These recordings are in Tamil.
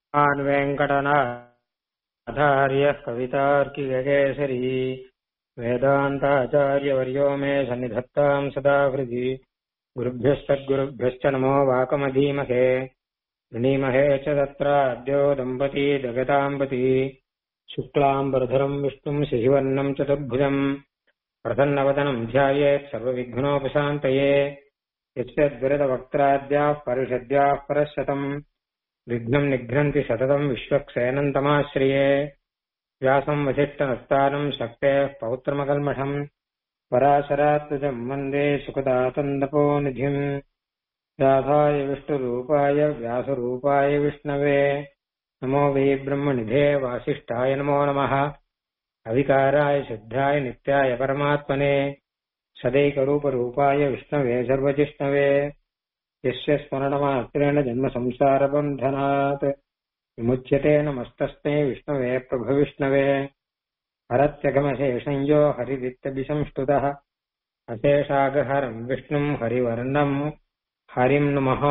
श्रीमान् वेङ्कटनाथार्यः कवितार्किककेसरी वेदान्ताचार्यवर्यो मे सन्निधत्ताम् सदा हृदि गुरुभ्यश्चद्गुरुभ्यश्च नमो वाकमधीमहे वृणीमहे च तत्राद्यो दम्पती जगताम्बती शुक्लाम्बरधरम् विष्णुम् शिशिवर्णम् चतुर्भुजम् प्रसन्नवदनम् ध्यायेत् सर्वविघ्नोपशान्तये यस्यद्विरदवक्त्राद्याः परिषद्याः परशतम् विघ्नम् निघ्नन्ति सततम् विश्वक्सेनन्तमाश्रिये व्यासम् वसिष्ठनस्तारम् शक्तेः पौत्रमकल्मषम् पराशरात्मजम् वन्दे सुखदातन्दपोनिधिम् व्यासाय विष्णुरूपाय व्यासरूपाय विष्णवे नमो वै ब्रह्मनिधे वासिष्ठाय नमो नमः अविकाराय शुद्धाय नित्याय परमात्मने सदैकरूपरूपाय विष्णवे सर्वजिष्णवे यस्य स्मरणमात्रेण जन्मसंसारबन्धनात् विमुच्यते नमस्तस्मै विष्णवे प्रभविष्णवे हरत्यगमशेषञ्जो हरिदित्यभिसंस्तुतः अशेषागहरम् विष्णुम् हरिवर्णम् ஹரிம் நமஹா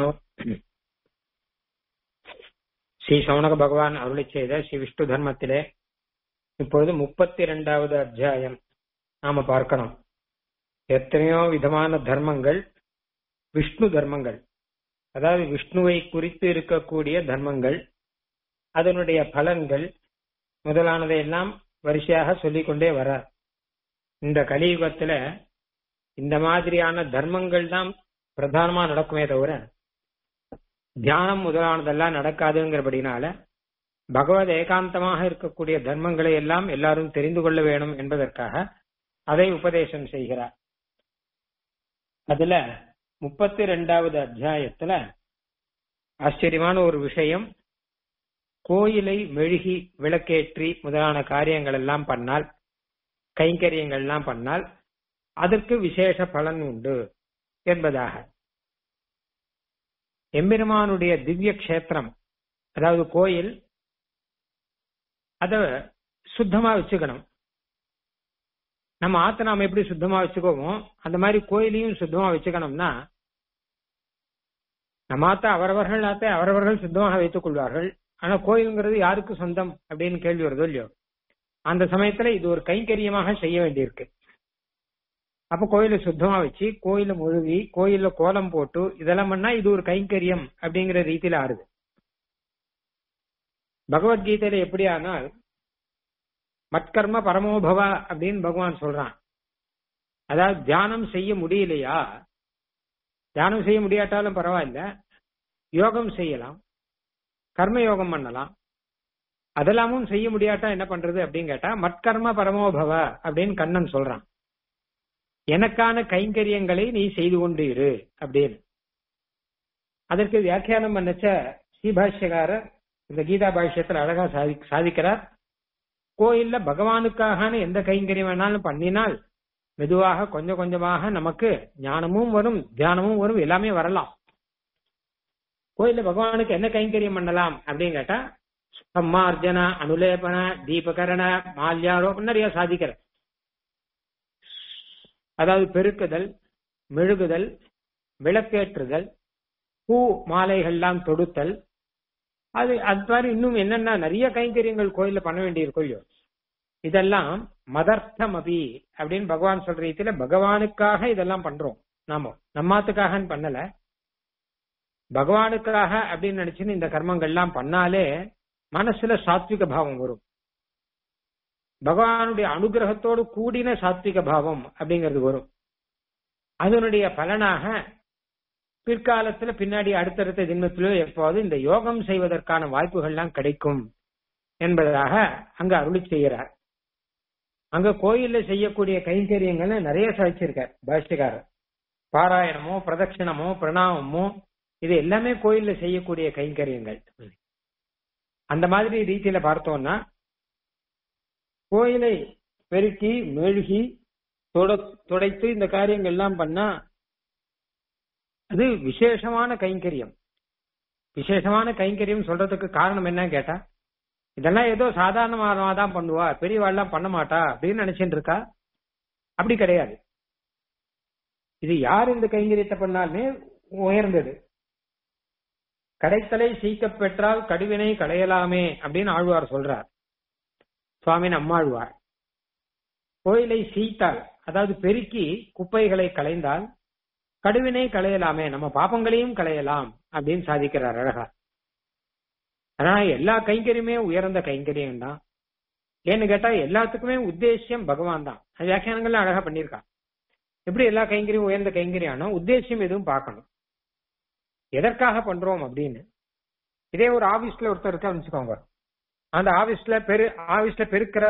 ஸ்ரீ சௌனக பகவான் அருளி செய்த ஸ்ரீ விஷ்ணு தர்மத்திலே இப்பொழுது முப்பத்தி இரண்டாவது அத்தியாயம் நாம பார்க்கணும் எத்தனையோ விதமான தர்மங்கள் விஷ்ணு தர்மங்கள் அதாவது விஷ்ணுவை குறித்து இருக்கக்கூடிய தர்மங்கள் அதனுடைய பலன்கள் முதலானதை எல்லாம் வரிசையாக சொல்லிக்கொண்டே வரார் இந்த கலியுகத்துல இந்த மாதிரியான தர்மங்கள் தான் பிரதானமா நடக்குமே தவிர தியானம் முதலானதெல்லாம் நடக்காதுங்கிறபடினால பகவத் ஏகாந்தமாக இருக்கக்கூடிய தர்மங்களை எல்லாம் எல்லாரும் தெரிந்து கொள்ள வேணும் என்பதற்காக அதை உபதேசம் செய்கிறார் அதுல முப்பத்தி ரெண்டாவது அத்தியாயத்துல ஆச்சரியமான ஒரு விஷயம் கோயிலை மெழுகி விளக்கேற்றி முதலான காரியங்கள் எல்லாம் பண்ணால் கைங்கரியங்கள் எல்லாம் பண்ணால் அதற்கு விசேஷ பலன் உண்டு என்பதாக எம்பெருமானுடைய திவ்ய கஷேத்திரம் அதாவது கோயில் அத சுத்தமா வச்சுக்கணும் நம்ம ஆத்த நாம எப்படி சுத்தமா வச்சுக்கோமோ அந்த மாதிரி கோயிலையும் சுத்தமா வச்சுக்கணும்னா நம்ம ஆத்த அவரவர்கள் ஆத்த அவரவர்கள் சுத்தமாக வைத்துக் கொள்வார்கள் ஆனா கோயிலுங்கிறது யாருக்கு சொந்தம் அப்படின்னு கேள்வி வருதோ இல்லையோ அந்த சமயத்துல இது ஒரு கைங்கரியமாக செய்ய வேண்டியிருக்கு அப்ப கோயில சுத்தமா வச்சு கோயில முழுவி கோயில கோலம் போட்டு இதெல்லாம் பண்ணா இது ஒரு கைங்கரியம் அப்படிங்கிற ரீதியில ஆறுது பகவத்கீதையில எப்படி ஆனால் மட்கர்ம பரமோபவா அப்படின்னு பகவான் சொல்றான் அதாவது தியானம் செய்ய முடியலையா தியானம் செய்ய முடியாட்டாலும் பரவாயில்ல யோகம் செய்யலாம் கர்ம யோகம் பண்ணலாம் அதெல்லாமும் செய்ய முடியாட்டா என்ன பண்றது அப்படின்னு கேட்டா மட்கர்ம பரமோபவ அப்படின்னு கண்ணன் சொல்றான் எனக்கான கைங்கரியங்களை நீ செய்து கொண்டு இரு அப்படின்னு அதற்கு வியாக்கியானம் பண்ணச்ச ஸ்ரீபாஷ்யகாரர் இந்த கீதா பாஷ்யத்தில் அழகா சாதி சாதிக்கிறார் கோயில்ல பகவானுக்காக எந்த கைங்கரியம் வேணாலும் பண்ணினால் மெதுவாக கொஞ்சம் கொஞ்சமாக நமக்கு ஞானமும் வரும் தியானமும் வரும் எல்லாமே வரலாம் கோயில்ல பகவானுக்கு என்ன கைங்கரியம் பண்ணலாம் அப்படின்னு கேட்டா சம்மார்ஜன அனுலேபன தீபகரண மால்யாரோபம் நிறைய சாதிக்கிற அதாவது பெருக்குதல் மெழுகுதல் விளக்கேற்றுதல் பூ மாலைகள்லாம் தொடுத்தல் அது அது மாதிரி இன்னும் என்னென்ன நிறைய கைங்கரியங்கள் கோயில்ல பண்ண வேண்டியிருக்கோ இல்லையோ இதெல்லாம் மதர்த்தம் அபி அப்படின்னு பகவான் சொல்ற ரீதியில பகவானுக்காக இதெல்லாம் பண்றோம் நாம நம்மாத்துக்காக பண்ணல பகவானுக்காக அப்படின்னு நினைச்சுன்னு இந்த கர்மங்கள்லாம் பண்ணாலே மனசுல சாத்விக பாவம் வரும் பகவானுடைய அனுகிரகத்தோடு கூடின சாத்விக பாவம் அப்படிங்கிறது வரும் அதனுடைய பலனாக பிற்காலத்துல பின்னாடி அடுத்தடுத்த ஜென்மத்திலோ எப்போது இந்த யோகம் செய்வதற்கான வாய்ப்புகள்லாம் கிடைக்கும் என்பதாக அங்க அருளி செய்கிறார் அங்க கோயில்ல செய்யக்கூடிய கைங்கரியங்கள் நிறைய சாதிச்சிருக்கார் பாஷ்யக்காரர் பாராயணமோ பிரதட்சிணமோ பிரணாமமோ இது எல்லாமே கோயில்ல செய்யக்கூடிய கைங்கரியங்கள் அந்த மாதிரி ரீதியில பார்த்தோம்னா கோயிலை பெருக்கி மெழுகி துடைத்து இந்த காரியங்கள் எல்லாம் பண்ணா அது விசேஷமான கைங்கரியம் விசேஷமான கைங்கரியம் சொல்றதுக்கு காரணம் என்னன்னு கேட்டா இதெல்லாம் ஏதோ சாதாரணமாக தான் பண்ணுவா பெரியவாள்லாம் பண்ண மாட்டா அப்படின்னு நினைச்சிட்டு இருக்கா அப்படி கிடையாது இது யார் இந்த கைங்கரியத்தை பண்ணாலுமே உயர்ந்தது கடைத்தலை சீக்க பெற்றால் கடுவினை களையலாமே அப்படின்னு ஆழ்வார் சொல்றார் சுவாமி நம்மாழ்வார் கோயிலை சீத்தால் அதாவது பெருக்கி குப்பைகளை களைந்தால் கடுவினை களையலாமே நம்ம பாப்பங்களையும் களையலாம் அப்படின்னு சாதிக்கிறார் அழகா அதனால எல்லா கைங்கரியுமே உயர்ந்த கைங்கரியம் தான் ஏன்னு கேட்டா எல்லாத்துக்குமே உத்தேசியம் பகவான் தான் அது வியாக்கியானங்கள்ல அழகா பண்ணியிருக்கா எப்படி எல்லா கைங்கரியும் உயர்ந்த கைங்கரியானோ உத்தேசியம் எதுவும் பார்க்கணும் எதற்காக பண்றோம் அப்படின்னு இதே ஒரு ஆபீஸ்ல ஒருத்தர் இருக்கான்னு வச்சுக்கோங்க அந்த ஆபீஸ்ல பெரு ஆபீஸ்ல பெருக்கிற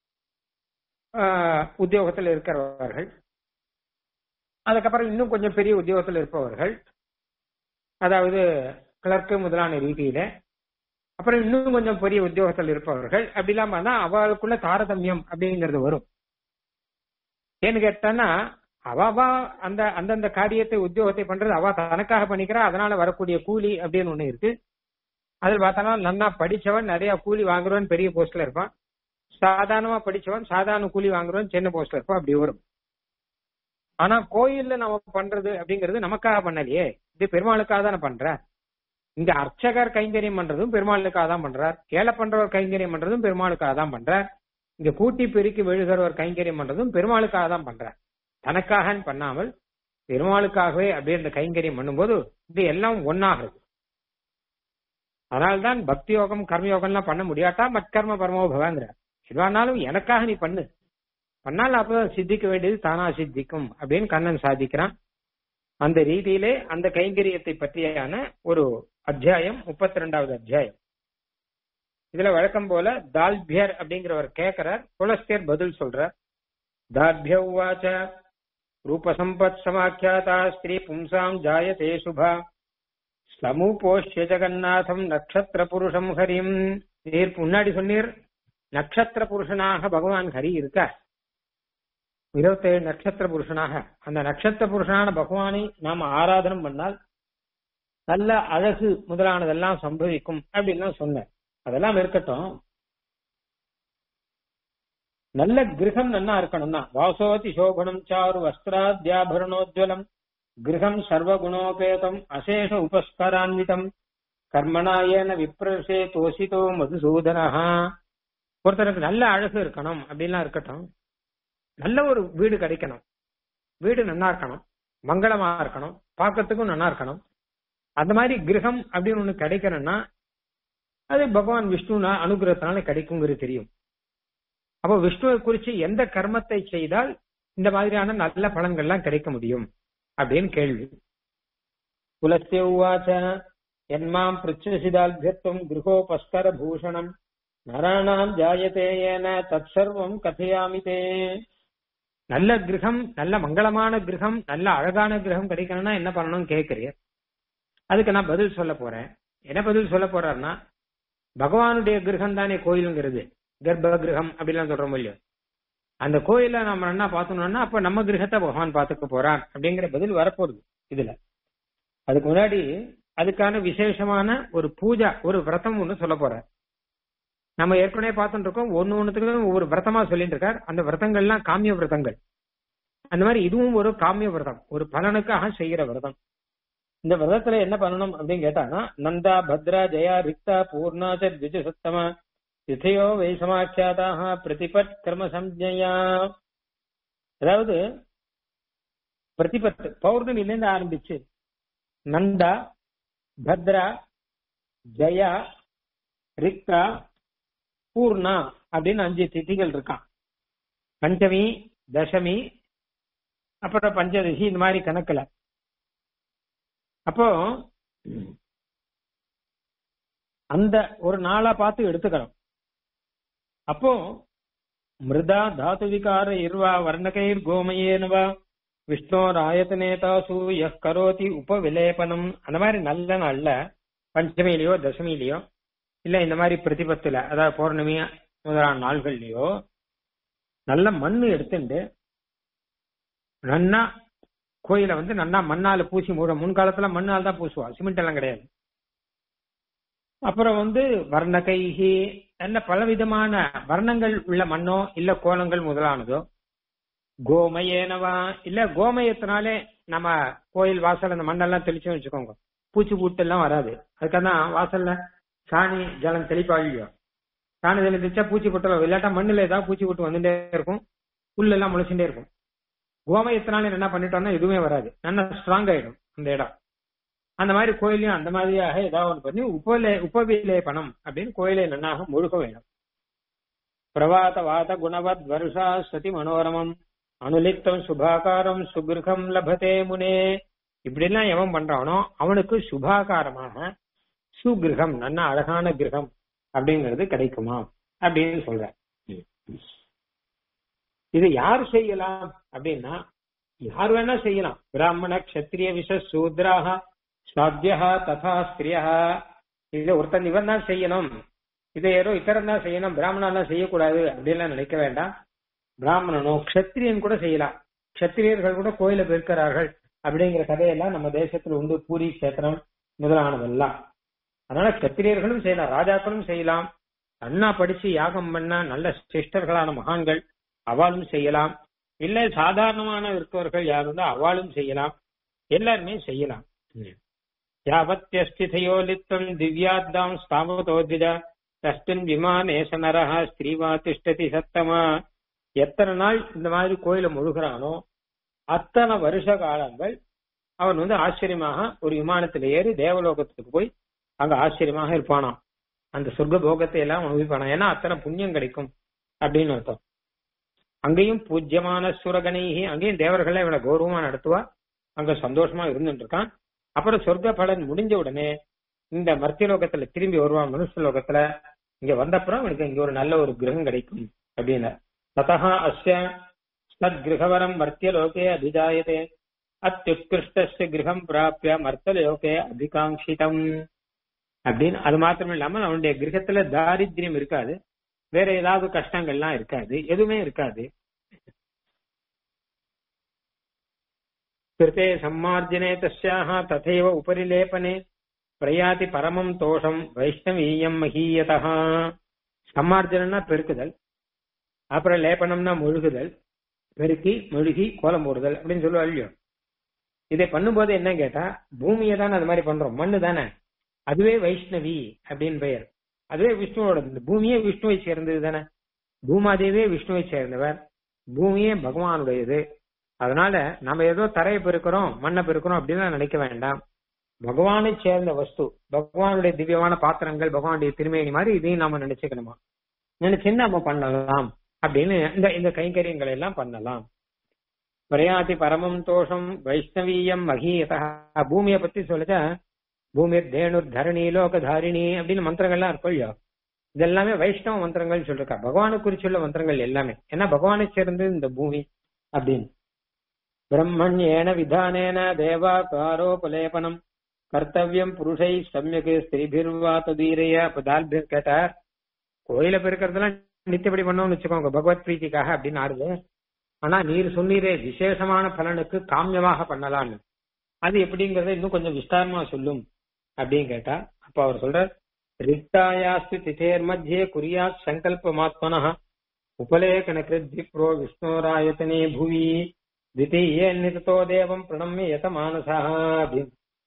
ஆஹ், உத்தியோகத்தில் இருக்கிறவர்கள் அதுக்கப்புறம் இன்னும் கொஞ்சம் பெரிய உத்தியோகத்தில் இருப்பவர்கள் அதாவது கிளர்க்கு முதலான ரீதியில அப்புறம் இன்னும் கொஞ்சம் பெரிய உத்தியோகத்தில் இருப்பவர்கள் அப்படி இல்லாம தான் அவளுக்குள்ள தாரதமியம் அப்படிங்கிறது வரும் ஏன்னு கேட்டான்னா அவ அவ அந்த அந்தந்த காரியத்தை உத்தியோகத்தை பண்றது அவ தனக்காக பண்ணிக்கிறா அதனால வரக்கூடிய கூலி அப்படின்னு ஒண்ணு இருக்கு அதில் பார்த்தோம்னா நன்னா படிச்சவன் நிறைய கூலி வாங்குறவன் பெரிய போஸ்ட்ல இருப்பான் சாதாரணமா படிச்சவன் சாதாரண கூலி வாங்குறவன் சின்ன போஸ்ட்ல இருப்பான் அப்படி வரும் ஆனா கோயில்ல நம்ம பண்றது அப்படிங்கிறது நமக்காக பண்ணலையே இது பெருமாளுக்காக தானே பண்ற இங்க அர்ச்சகர் கைங்கரியம் பண்றதும் பெருமாளுக்காக தான் பண்றார் ஏழை பண்றவர் கைங்கரியம் பண்றதும் பெருமாளுக்காக தான் பண்றார் இங்க கூட்டி பெருக்கி விழுகிறவர் கைங்கரியம் பண்றதும் பெருமாளுக்காக தான் பண்றார் தனக்காகன்னு பண்ணாமல் பெருமாளுக்காகவே அப்படியே இந்த கைங்கரியம் பண்ணும்போது இது எல்லாம் ஒன்னாகிறது அதனால்தான் பக்தி யோகம் கர்மயோகம்லாம் பண்ண முடியாட்டா மத்கர்ம பரமோபவாங்கிற எதுவானாலும் எனக்காக நீ பண்ணு பண்ணால் அப்பதான் சித்திக்க வேண்டியது தானா சித்திக்கும் அப்படின்னு கண்ணன் சாதிக்கிறான் அந்த ரீதியிலே அந்த கைங்கரியத்தை பற்றியான ஒரு அத்தியாயம் முப்பத்தி ரெண்டாவது அத்தியாயம் இதுல வழக்கம் போல தால்பியர் அப்படிங்கிறவர் கேட்கிறார் புலஸ்தியர் பதில் சொல்றார் தார்பிய உவாச்ச ரூபசம்பத் சமாக்கியாதா ஸ்திரீ பும்சாம் ஜாயதே சுபா ஸ்லமுபோஷ்ய ஜெகநாதம் நட்சத்திர புருஷம் ஹரிம் நீர் முன்னாடி சொன்னீர் நட்சத்திர புருஷனாக பகவான் ஹரி இருக்கார் இருபத்தேழு நட்சத்திர புருஷனாக அந்த நட்சத்திர புருஷனான பகவானை நாம் ஆராதனம் பண்ணால் நல்ல அழகு முதலானதெல்லாம் சம்பவிக்கும் அப்படின்னு சொன்னேன் அதெல்லாம் இருக்கட்டும் நல்ல கிரகம் நன்னா இருக்கணும்னா வாசோதி சோபனம் சாரு வஸ்திராத்யாபரணோஜ்வலம் கிரகம் சர்வகுணோபேதம் அசேஷ உபஸ்கரான்விதம் கர்மணாயன விப்ரசே தோசிதோ மதுசூதனஹா ஒருத்தருக்கு நல்ல அழகு இருக்கணும் அப்படின்லாம் இருக்கட்டும் நல்ல ஒரு வீடு கிடைக்கணும் வீடு நல்லா இருக்கணும் மங்களமா இருக்கணும் பார்க்கறதுக்கும் நல்லா இருக்கணும் அந்த மாதிரி கிரகம் அப்படின்னு ஒண்ணு கிடைக்கணும்னா அது பகவான் விஷ்ணுனா அனுகிரகத்தினால கிடைக்குங்கிறது தெரியும் அப்போ விஷ்ணுவை குறிச்சு எந்த கர்மத்தை செய்தால் இந்த மாதிரியான நல்ல பலன்கள்லாம் கிடைக்க முடியும் அப்படின்னு கேள்வி புலஸ்திய உவாச்ச என்மாம் பிருச்சசிதால்யத்துவம் கிரகோபஸ்கர பூஷணம் நராணாம் ஜாயதே ஏன தத் சர்வம் கதையாமி தே நல்ல கிரகம் நல்ல மங்களமான கிரகம் நல்ல அழகான கிரகம் கிடைக்கணும்னா என்ன பண்ணணும்னு கேட்கிறீர் அதுக்கு நான் பதில் சொல்ல போறேன் என்ன பதில் சொல்ல போறாருன்னா பகவானுடைய கிரகம் தானே கோயிலுங்கிறது கர்ப்ப கிரகம் அப்படிலாம் சொல்றோம் இல்லையோ அந்த கோயில நம்ம என்ன பார்த்தோம்னா அப்ப நம்ம கிரகத்தை பகவான் பார்த்துக்க போறான் அப்படிங்கிற பதில் வரப்போகுது இதுல அதுக்கு முன்னாடி அதுக்கான விசேஷமான ஒரு பூஜா ஒரு விரதம் ஒண்ணு சொல்ல போறார் நம்ம ஏற்கனவே பார்த்துட்டு இருக்கோம் ஒன்னு ஒண்ணுத்துக்கு ஒவ்வொரு விரதமா சொல்லிட்டு இருக்கார் அந்த விரதங்கள்லாம் காமிய விரதங்கள் அந்த மாதிரி இதுவும் ஒரு காமிய விரதம் ஒரு பலனுக்காக செய்கிற விரதம் இந்த விரதத்துல என்ன பண்ணணும் அப்படின்னு கேட்டாங்கன்னா நந்தா பத்ரா ஜெயா ரிக்தா பூர்ணாச்ச திஜ சத்தமா திதையோ வை சமாக்கியாதாக பிரதிபத் கர்ம சம்ஜயா அதாவது பிரதிபத் பௌர்ணமியிலேருந்து ஆரம்பிச்சு நந்தா பத்ரா ஜெயா ரிக்தா பூர்ணா அப்படின்னு அஞ்சு திதிகள் இருக்கான் பஞ்சமி தசமி அப்புறம் பஞ்சதசி இந்த மாதிரி கணக்குல அப்போ அந்த ஒரு நாளா பார்த்து எடுத்துக்கிறோம் அப்போ மிருதா தாத்து விகார இர்வா வர்ணகைர் கோமயேனவா விஷ்ணோர் ஆயத்தனேதாசு யஹ் கரோதி உபவிலேபனம் அந்த மாதிரி நல்ல நாள்ல பஞ்சமியிலயோ தசமியிலயோ இல்ல இந்த மாதிரி பிரதிபத்துல அதாவது பௌர்ணமி முதலான நாள்கள்லயோ நல்ல மண்ணு எடுத்துட்டு நன்னா கோயில வந்து நன்னா மண்ணால பூசி மூட முன்காலத்துல மண்ணால் தான் பூசுவா சிமெண்ட் எல்லாம் கிடையாது அப்புறம் வந்து வர்ண கைகி நல்ல பலவிதமான வர்ணங்கள் உள்ள மண்ணோ இல்ல கோலங்கள் முதலானதோ கோமயேனவா இல்ல கோமயத்தினாலே நம்ம கோயில் வாசல் அந்த மண்ணெல்லாம் தெளிச்சு வச்சுக்கோங்க பூச்சி பூட்டு எல்லாம் வராது அதுக்காக தான் வாசல்ல சாணி ஜலம் தெளிப்பாகியோ சாணி ஜலம் தெளிச்சா பூச்சி பூட்டலாம் இல்லாட்டா மண்ணுல ஏதாவது பூச்சி பூட்டு வந்துட்டே இருக்கும் புல் எல்லாம் முளைச்சுட்டே இருக்கும் கோமயத்தினால என்ன பண்ணிட்டோம்னா எதுவுமே வராது நல்லா ஸ்ட்ராங் ஆயிடும் அந்த இடம் அந்த மாதிரி கோயிலையும் அந்த மாதிரியாக ஏதாவது ஒன்று பண்ணி உபலே உபவிலேபனம் அப்படின்னு கோயிலை நன்னாக முழுக வேணும் பிரவாத வாத குணவத் வருஷா சதி மனோரமம் அனுலிப்தம் சுபாகாரம் சுகிருகம் லபதே முனே இப்படிலாம் எவன் பண்றானோ அவனுக்கு சுபாகாரமாக சுகிருகம் நல்ல அழகான கிரகம் அப்படிங்கிறது கிடைக்குமா அப்படின்னு சொல்ற இது யார் செய்யலாம் அப்படின்னா யார் வேணா செய்யலாம் பிராமண கஷத்திரிய விஷ சூத்ராக சாத்தியா ததா ஸ்திரியா இதுல ஒருத்தன் இவன் தான் செய்யணும் இதை யாரோ இத்தரம் தான் செய்யணும் பிராமணன் செய்யக்கூடாது அப்படின்லாம் நினைக்க வேண்டாம் பிராமணனோ கஷத்திரியன் கூட செய்யலாம் கஷத்திரியர்கள் கூட கோயில பெருக்கிறார்கள் அப்படிங்கிற கதையெல்லாம் நம்ம தேசத்துல உண்டு பூரி கஷேத்திரம் முதலானதெல்லாம் அதனால கத்திரியர்களும் செய்யலாம் ராஜாக்களும் செய்யலாம் அண்ணா படிச்சு யாகம் பண்ண நல்ல சிஸ்டர்களான மகான்கள் அவளும் செய்யலாம் இல்ல சாதாரணமான இருக்கவர்கள் யார் இருந்தா அவளும் செய்யலாம் எல்லாருமே செய்யலாம் யாவத்தியஸ்திதையோ லித்தம் திவ்யாத்தாம் ஸ்தாபதோத்விஜ தஸ்மின் விமானேச நரஹ ஸ்திரீவா திஷ்டதி சத்தமா எத்தனை நாள் இந்த மாதிரி கோயில முழுகிறானோ அத்தனை வருஷ காலங்கள் அவன் வந்து ஆச்சரியமாக ஒரு விமானத்துல ஏறி தேவலோகத்துக்கு போய் அங்க ஆச்சரியமாக இருப்பானாம் அந்த சொர்க்க போகத்தை எல்லாம் அனுபவிப்பானா ஏன்னா அத்தனை புண்ணியம் கிடைக்கும் அப்படின்னு அர்த்தம் அங்கேயும் பூஜ்யமான சுரகணைகி அங்கேயும் தேவர்களை இவனை கௌரவமா நடத்துவா அங்க சந்தோஷமா இருந்துட்டு இருக்கான் அப்புறம் சொர்க்க பலன் முடிஞ்ச உடனே இந்த மர்த்தியலோகத்துல திரும்பி வருவான் மனுஷ லோகத்துல இங்க வந்தப்புறம் அவனுக்கு இங்க ஒரு நல்ல ஒரு கிரகம் கிடைக்கும் அப்படின்னு ததா அஸ்ய சத்கிரகவரம் மர்த்தியலோகே அபிஜாயதே அத்தியுத்கிருஷ்ட கிரகம் பிராப்பிய மர்த்தலோகே அதிகாங்கிதம் அப்படின்னு அது மாத்திரம் இல்லாம அவனுடைய கிரகத்துல தாரித்யம் இருக்காது வேற ஏதாவது கஷ்டங்கள்லாம் இருக்காது எதுவுமே இருக்காது கிருத்தே சம்மார்ஜனே தஸ்யாக ததைவ உபரிலேபனே பிரயாதி பரமம் தோஷம் வைஷ்ணவீயம் மகீயதா சம்மார்ஜனா பெருக்குதல் அப்புறம் லேபனம்னா முழுகுதல் பெருக்கி முழுகி கோலம் போடுதல் அப்படின்னு சொல்லுவா இல்லையோ இதை பண்ணும்போது என்ன கேட்டா பூமியை தானே அது மாதிரி பண்றோம் மண்ணு தானே அதுவே வைஷ்ணவி அப்படின்னு பெயர் அதுவே விஷ்ணுவோட இந்த பூமியே விஷ்ணுவை சேர்ந்தது தானே பூமாதேவியே விஷ்ணுவை சேர்ந்தவர் பூமியே பகவானுடையது அதனால நம்ம ஏதோ தரையை பெருக்கிறோம் மண்ணை பெருக்கிறோம் அப்படின்னு நினைக்க வேண்டாம் பகவானை சேர்ந்த வஸ்து பகவானுடைய திவ்யமான பாத்திரங்கள் பகவானுடைய திருமேனி மாதிரி இதையும் நாம நினைச்சுக்கணுமா நினைச்சு நம்ம பண்ணலாம் அப்படின்னு இந்த இந்த கைங்கரியங்களை எல்லாம் பண்ணலாம் பிரயாதி பரமம் தோஷம் வைஷ்ணவீயம் மகீயதா பூமியை பத்தி சொல்லுச்சா பூமி தேனுர் தரணி லோகதாரிணி அப்படின்னு மந்திரங்கள்லாம் இருக்கும் இல்லையா இதெல்லாமே வைஷ்ணவ மந்திரங்கள் சொல்லிருக்கா பகவானை குறிச்சுள்ள மந்திரங்கள் எல்லாமே ஏன்னா பகவானை சேர்ந்து இந்த பூமி அப்படின்னு பிரம்மண்யேன விதானேன தேவா காரோபலேபனம் கர்த்தவியம் புருஷை சமயக்கு ஸ்திரீபிர்வா ததீரைய அப்ப தால்பிர் கேட்டார் கோயில பெருக்கிறதுலாம் நித்தியப்படி பண்ணோம்னு வச்சுக்கோங்க பகவத் பிரீத்திக்காக அப்படின்னு ஆடுது ஆனா நீர் சொன்னீரே விசேஷமான பலனுக்கு காமியமாக பண்ணலாம்னு அது எப்படிங்கறத இன்னும் கொஞ்சம் விஸ்தாரமா சொல்லும் அப்படின்னு கேட்டா அப்ப அவர் சொல்றார் ரிக்தாயாஸ்து திதேர் மத்தியே குறியாத் சங்கல்பமாத்மன உபலேகன கிருத்விப்ரோ விஷ்ணோராயத்தனே புவி தித்தீயே நிதத்தோ தேவம் பிரணம்ய யத மானசா அப்படின்னு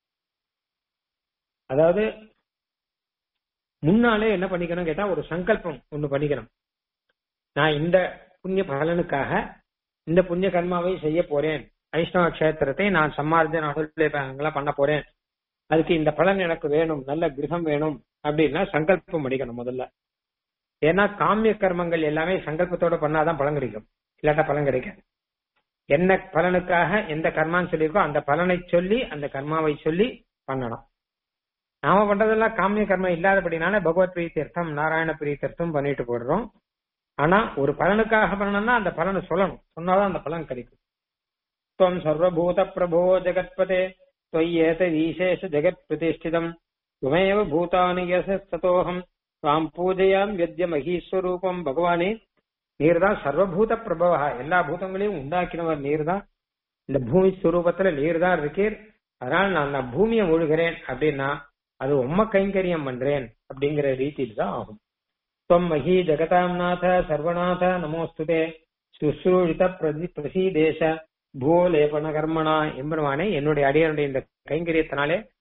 அதாவது முன்னாலே என்ன பண்ணிக்கணும் கேட்டா ஒரு சங்கல்பம் ஒண்ணு பண்ணிக்கணும் நான் இந்த புண்ணிய பலனுக்காக இந்த புண்ணிய கர்மாவை செய்ய போறேன் வைஷ்ணவ கஷேத்திரத்தை நான் சம்மார்ஜன அனுலேபங்களாம் பண்ண போறேன் அதுக்கு இந்த பலன் எனக்கு வேணும் நல்ல கிரகம் வேணும் அப்படின்னா சங்கல்பம் பண்ணிக்கணும் முதல்ல ஏன்னா காமிய கர்மங்கள் எல்லாமே சங்கல்பத்தோட பண்ணாதான் பலன் கிடைக்கும் இல்லாட்டா பலன் கிடைக்காது என்ன பலனுக்காக எந்த கர்மான்னு சொல்லியிருக்கோ அந்த பலனை சொல்லி அந்த கர்மாவை சொல்லி பண்ணணும் நாம பண்றதெல்லாம் காமிய கர்மம் இல்லாதபடினால பகவத் பிரீத்தியர்த்தம் நாராயண பிரீத்தியர்த்தம் பண்ணிட்டு போடுறோம் ஆனா ஒரு பலனுக்காக பண்ணணும்னா அந்த பலனை சொல்லணும் சொன்னாதான் அந்த பலன் கிடைக்கும் துவம் சர்வபூத பிரபோ ஜெகத்பதே त्वय्येतदीशेष जगत् प्रतिष्ठितम् त्वमेव भूतानि यசத்தோகம் தாம் பூஜையாம் வெத்திய மகீஸ்வரூபம் பகவானே நீர் தான் சர்வபூத பிரபவா எல்லா பூதங்களையும் உண்டாக்கினவர் நீர் தான் இந்த பூமி ஸ்வரூபத்துல நீர் தான் இருக்கீர் அதனால நான் நான் பூமியை முழுகிறேன் அப்படின்னா அது உம்ம கைங்கரியம் பண்றேன் அப்படிங்கிற ரீதியில் தான் ஆகும் துவம் மகி ஜெகதாம் நாத சர்வநாத நமோஸ்துதே சுஸ்ரூஷித பிரதி பிரசீதேச பூலேபன கர்மனா எம்பெருமானே என்னுடைய அடியனுடைய இந்த கைங்கரியத்தினாலே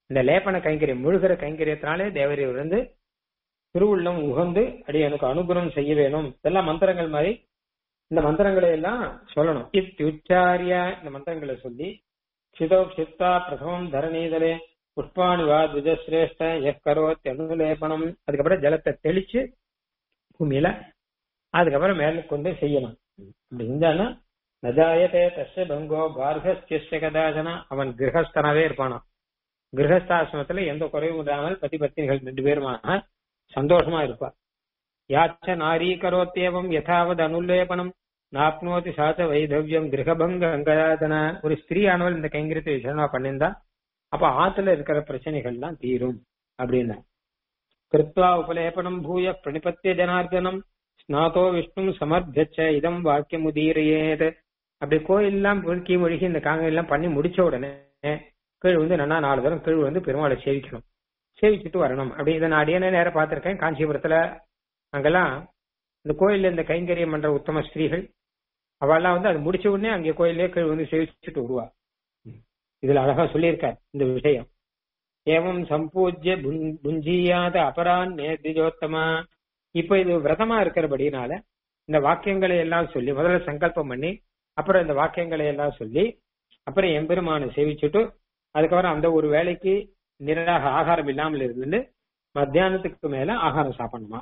இந்த லேப்பன கைங்கரியம் முழுகிற கைங்கரியத்தினாலே தேவரீர் வந்து திருவுள்ளம் உகந்து அடி எனக்கு அனுகிரகம் செய்ய வேணும் இதெல்லாம் மந்திரங்கள் மாதிரி இந்த மந்திரங்களை எல்லாம் சொல்லணும் இத்தியுச்சாரிய இந்த மந்திரங்களை சொல்லி க்ஷிதோ க்ஷிப்தா பிரதமம் தரணீதலே புஷ்பாணி வா துஜஸ்ரேஷ்ட எஸ் கரோத் அனுலேபனம் அதுக்கப்புறம் ஜலத்தை தெளிச்சு பூமியில அதுக்கப்புறம் மேல கொண்டு செய்யணும் அப்படி இருந்தானா நஜாயதே தஸ்ய பங்கோ கார்கஸ்ய கதாஜனா அவன் கிரகஸ்தனாவே இருப்பானாம் கிரகஸ்தாசிரமத்துல எந்த குறைவும் இல்லாமல் பதி பத்தினிகள் ரெண்டு பேருமாக சந்தோஷமா இருப்பா யாச்ச நாரீ கரோத்தேவம் யதாவது அனுல்லேபனம் நாப்னோதி சாச்ச வைதவ்யம் கிரகபங்க அங்கயாதன ஒரு ஸ்திரீயானவள் இந்த கைங்கரியத்தை விசேஷமா பண்ணியிருந்தா அப்ப ஆத்துல இருக்கிற பிரச்சனைகள்லாம் தீரும் அப்படின்னா கிருத்வா உபலேபனம் பூய பிரணிபத்திய ஜனார்தனம் ஸ்நாதோ விஷ்ணு சமர்த்தச்ச இதம் வாக்கியம் உதீரையேது அப்படி கோயிலெல்லாம் முழுக்கி முழுகி இந்த காங்க எல்லாம் பண்ணி முடிச்ச உடனே கீழ் வந்து நல்லா நாலு தரம் கீழ் வந்து பெருமாளை சேவிக்கணும் சேவிச்சுட்டு வரணும் அப்படி இதை நான் அடியனே நேரம் பார்த்திருக்கேன் காஞ்சிபுரத்துல அங்கெல்லாம் இந்த கோயில்ல இந்த கைங்கரியம் பண்ற உத்தம ஸ்திரீகள் அவெல்லாம் வந்து அது முடிச்ச உடனே அங்கே கோயிலே கீழ் வந்து சேவிச்சுட்டு வருவா இதுல அழகா சொல்லியிருக்கார் இந்த விஷயம் ஏவம் சம்பூஜ்ய புஞ்- புஞ்சீயாத அபரான் நேதிஜோத்தமா இப்ப இது விரதமா இருக்கிறபடினால இந்த வாக்கியங்களை எல்லாம் சொல்லி முதல்ல சங்கல்பம் பண்ணி அப்புறம் இந்த வாக்கியங்களை எல்லாம் சொல்லி அப்புறம் எம்பெருமானை சேவிச்சுட்டு அதுக்கப்புறம் அந்த ஒரு வேலைக்கு நிராக ஆகாரம் இல்லாமல் இருந்து மத்தியானத்துக்கு மேல ஆகாரம் சாப்பிடணுமா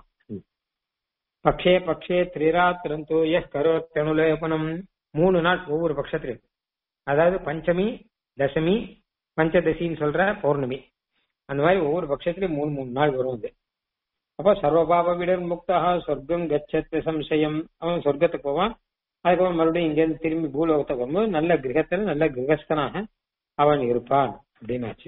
பக்ஷே பக்ஷே திரிராத்திரந்தோ எஸ் கரோத்தனுலேபனம் மூணு நாள் ஒவ்வொரு பட்சத்திலையும் அதாவது பஞ்சமி தசமி பஞ்சதசின்னு சொல்ற பௌர்ணமி அந்த மாதிரி ஒவ்வொரு பட்சத்திலையும் மூணு மூணு நாள் வரும் அது அப்ப சர்வபாவ விடர் முக்தா சொர்க்கம் கச்சத்து சம்சயம் அவன் சொர்க்கத்துக்கு போவான் அதுக்கப்புறம் மறுபடியும் இங்கேருந்து திரும்பி பூலோகத்துக்கு வரும்போது நல்ல கிரகத்தில் நல்ல கிரகஸ்தனாக அவன் இருப்பான் அப்படின்னாச்சு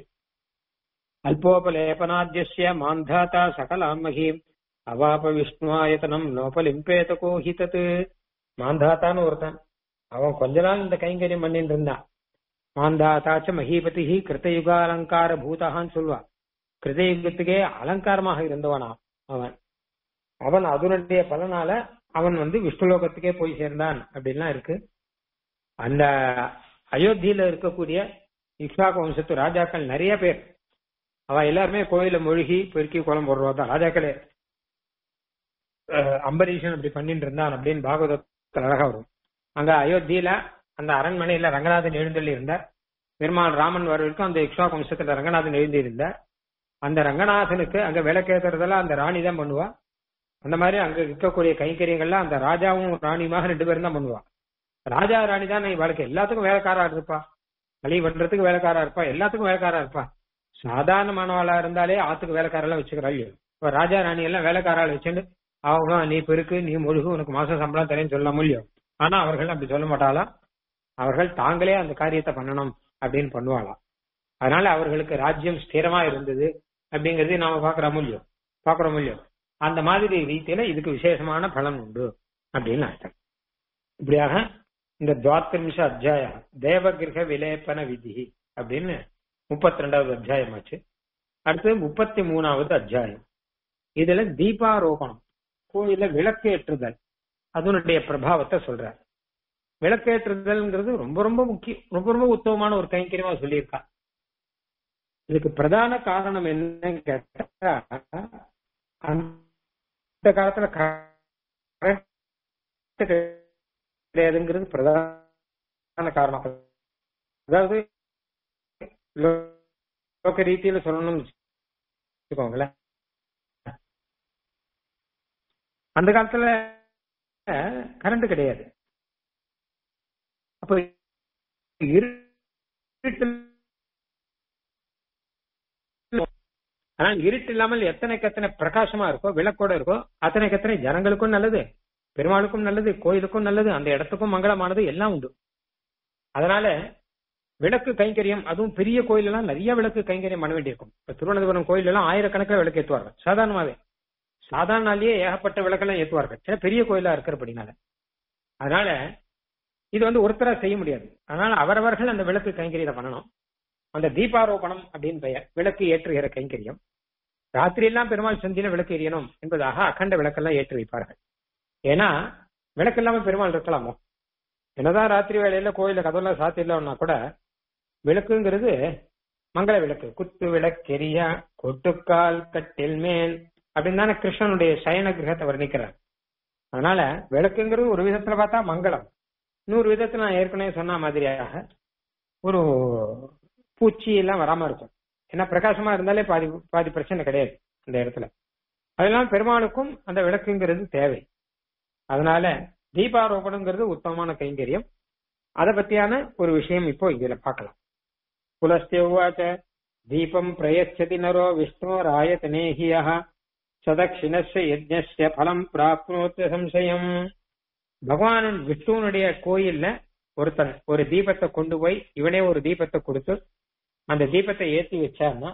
அல்போபலேபனாத்திய மாந்தாத்தா சகலாம் மகீம் அவாப விஷ்ணுவாயத்தனம் நோபலிம்பேத கோஹிதத்து மாந்தாத்தான்னு ஒருத்தன் அவன் கொஞ்ச நாள் இந்த கைங்கரியம் பண்ணிட்டு இருந்தான் மாந்தாத்தாச்ச மகீபதி கிருத்தயுக அலங்கார பூதகான்னு சொல்லுவா கிருதயுகத்துக்கே அலங்காரமாக இருந்தவனா அவன் அவன் அதனுடைய பலனால அவன் வந்து விஷ்ணுலோகத்துக்கே போய் சேர்ந்தான் அப்படின்லாம் இருக்கு அந்த அயோத்தியில இருக்கக்கூடிய இக்ஷாக வம்சத்து ராஜாக்கள் நிறைய பேர் அவ எல்லாருமே கோயில மூழ்கி பெருக்கி குளம் போடுறவா தான் ராஜாக்களே அஹ் அம்பரீஷன் அப்படி பண்ணிட்டு இருந்தான் அப்படின்னு பாகவதத்தில் அழகா வரும் அங்க அயோத்தியில அந்த அரண்மனையில ரங்கநாதன் எழுந்தள்ளி இருந்தார் பெருமாள் ராமன் வரவிருக்கும் அந்த இக்ஷா வம்சத்துல ரங்கநாதன் எழுதி இருந்தார் அந்த ரங்கநாதனுக்கு அங்க விளக்கேத்துறதெல்லாம் அந்த ராணி தான் பண்ணுவா அந்த மாதிரி அங்க இருக்கக்கூடிய கைங்கரியங்கள்லாம் அந்த ராஜாவும் ராணியுமாக ரெண்டு பேரும் தான் பண்ணுவா ராஜா ராணி தான் இவளுக்கு எல்லாத்துக்கும் வேலைக்காரா இருப்பா களி பண்றதுக்கு வேலைக்காரா இருப்பா எல்லாத்துக்கும் வேலைக்காரா இருப்பா சாதாரணமானவாளா இருந்தாலே ஆத்துக்கு வேலைக்காரெல்லாம் வச்சுக்கிறா இல்லையோ இப்ப ராஜா ராணி எல்லாம் வேலைக்காரால் வச்சுட்டு அவங்க நீ பெருக்கு நீ முழுகு உனக்கு மாசம் சம்பளம் தரேன்னு சொல்ல முடியும் ஆனா அவர்கள் அப்படி சொல்ல மாட்டாளா அவர்கள் தாங்களே அந்த காரியத்தை பண்ணணும் அப்படின்னு பண்ணுவாளாம் அதனால அவர்களுக்கு ராஜ்யம் ஸ்திரமா இருந்தது அப்படிங்கறது நாம பாக்குற மூலியம் பாக்குற மூலியம் அந்த மாதிரி ரீதியில இதுக்கு விசேஷமான பலன் உண்டு அப்படின்னு அர்த்தம் இப்படியாக இந்த துவாத்திரிம்ச அத்தியாயம் தேவகிரக விலேபன விதி அப்படின்னு முப்பத்தி ரெண்டாவது அத்தியாயம் ஆச்சு அடுத்து முப்பத்தி மூணாவது அத்தியாயம் இதுல தீபாரோபணம் கோயில விளக்கேற்றுதல் அதனுடைய பிரபாவத்தை சொல்றார் விளக்கேற்றுதல்ங்கிறது ரொம்ப ரொம்ப முக்கியம் ரொம்ப ரொம்ப உத்தமமான ஒரு கைங்கரியமா சொல்லியிருக்கா இதுக்கு பிரதான காரணம் என்னன்னு கேட்டா அந்த காலத்துல current கிடையாதுங்கிறது பிரதான காரணம் அதாவது லோக ரீதியில சொல்லணும்னு வச்சுக்கோங்களேன் அந்த காலத்துல கரண்ட் கிடையாது அப்ப இருட்டு ஆனா இருட்டு இல்லாமல் எத்தனைக்கு எத்தனை பிரகாசமா இருக்கோ விளக்கோட இருக்கோ அத்தனைக்கு எத்தனை ஜனங்களுக்கும் நல்லது பெருமாளுக்கும் நல்லது கோயிலுக்கும் நல்லது அந்த இடத்துக்கும் மங்களமானது எல்லாம் உண்டு அதனால விளக்கு கைங்கரியம் அதுவும் பெரிய கோயில் எல்லாம் நிறைய விளக்கு கைங்கரியம் பண்ண வேண்டியிருக்கும் இப்ப திருவனந்தபுரம் கோயில் எல்லாம் ஆயிரக்கணக்கில் விளக்கு ஏற்றுவார்கள் சாதாரணமாவே சாதாரண நாள்லயே ஏகப்பட்ட விளக்கெல்லாம் ஏற்றுவார்கள் சில பெரிய கோயிலா இருக்கிறபடினால அதனால இது வந்து ஒருத்தரா செய்ய முடியாது அதனால அவரவர்கள் அந்த விளக்கு கைங்கரியத்தை பண்ணணும் அந்த தீபாரோபணம் அப்படின்னு பெயர் விளக்கு ஏற்றுகிற கைங்கரியம் ராத்திரி எல்லாம் பெருமாள் சந்தியில விளக்கு எரியணும் என்பதாக அகண்ட விளக்கெல்லாம் ஏற்றி வைப்பார்கள் ஏன்னா விளக்கு இல்லாம பெருமாள் இருக்கலாமோ என்னதான் ராத்திரி வேலையில கோயில கதவுல சாத்தி இல்லைன்னா கூட விளக்குங்கிறது மங்கள விளக்கு குத்து விளக்கெரிய கொட்டுக்கால் கட்டில் மேல் அப்படின்னு தானே கிருஷ்ணனுடைய சயன கிரகத்தை வர்ணிக்கிறார் அதனால விளக்குங்கிறது ஒரு விதத்துல பார்த்தா மங்களம் இன்னொரு விதத்துல நான் ஏற்கனவே சொன்ன மாதிரியாக ஒரு பூச்சி எல்லாம் வராம இருக்கும் ஏன்னா பிரகாசமா இருந்தாலே பாதி பாதி பிரச்சனை கிடையாது அந்த இடத்துல அதனால பெருமாளுக்கும் அந்த விளக்குங்கிறது தேவை அதனால தீபாரோபணங்கிறது உத்தமமான கைங்கரியம் அதை பத்தியான ஒரு விஷயம் இப்போ இதுல பார்க்கலாம் புலஸ்தியவாச்ச தீபம் பிரயச்சதி நரோ விஷ்ணோராயத்தனேஹிய சதக்ஷிணஸ்ய யஜ்ஞஸ்ய பலம் பிராப்னோத்த சம்சயம் பகவான் விஷ்ணுவனுடைய கோயில்ல ஒருத்தன் ஒரு தீபத்தை கொண்டு போய் இவனே ஒரு தீபத்தை கொடுத்து அந்த தீபத்தை ஏத்தி வச்சான்னா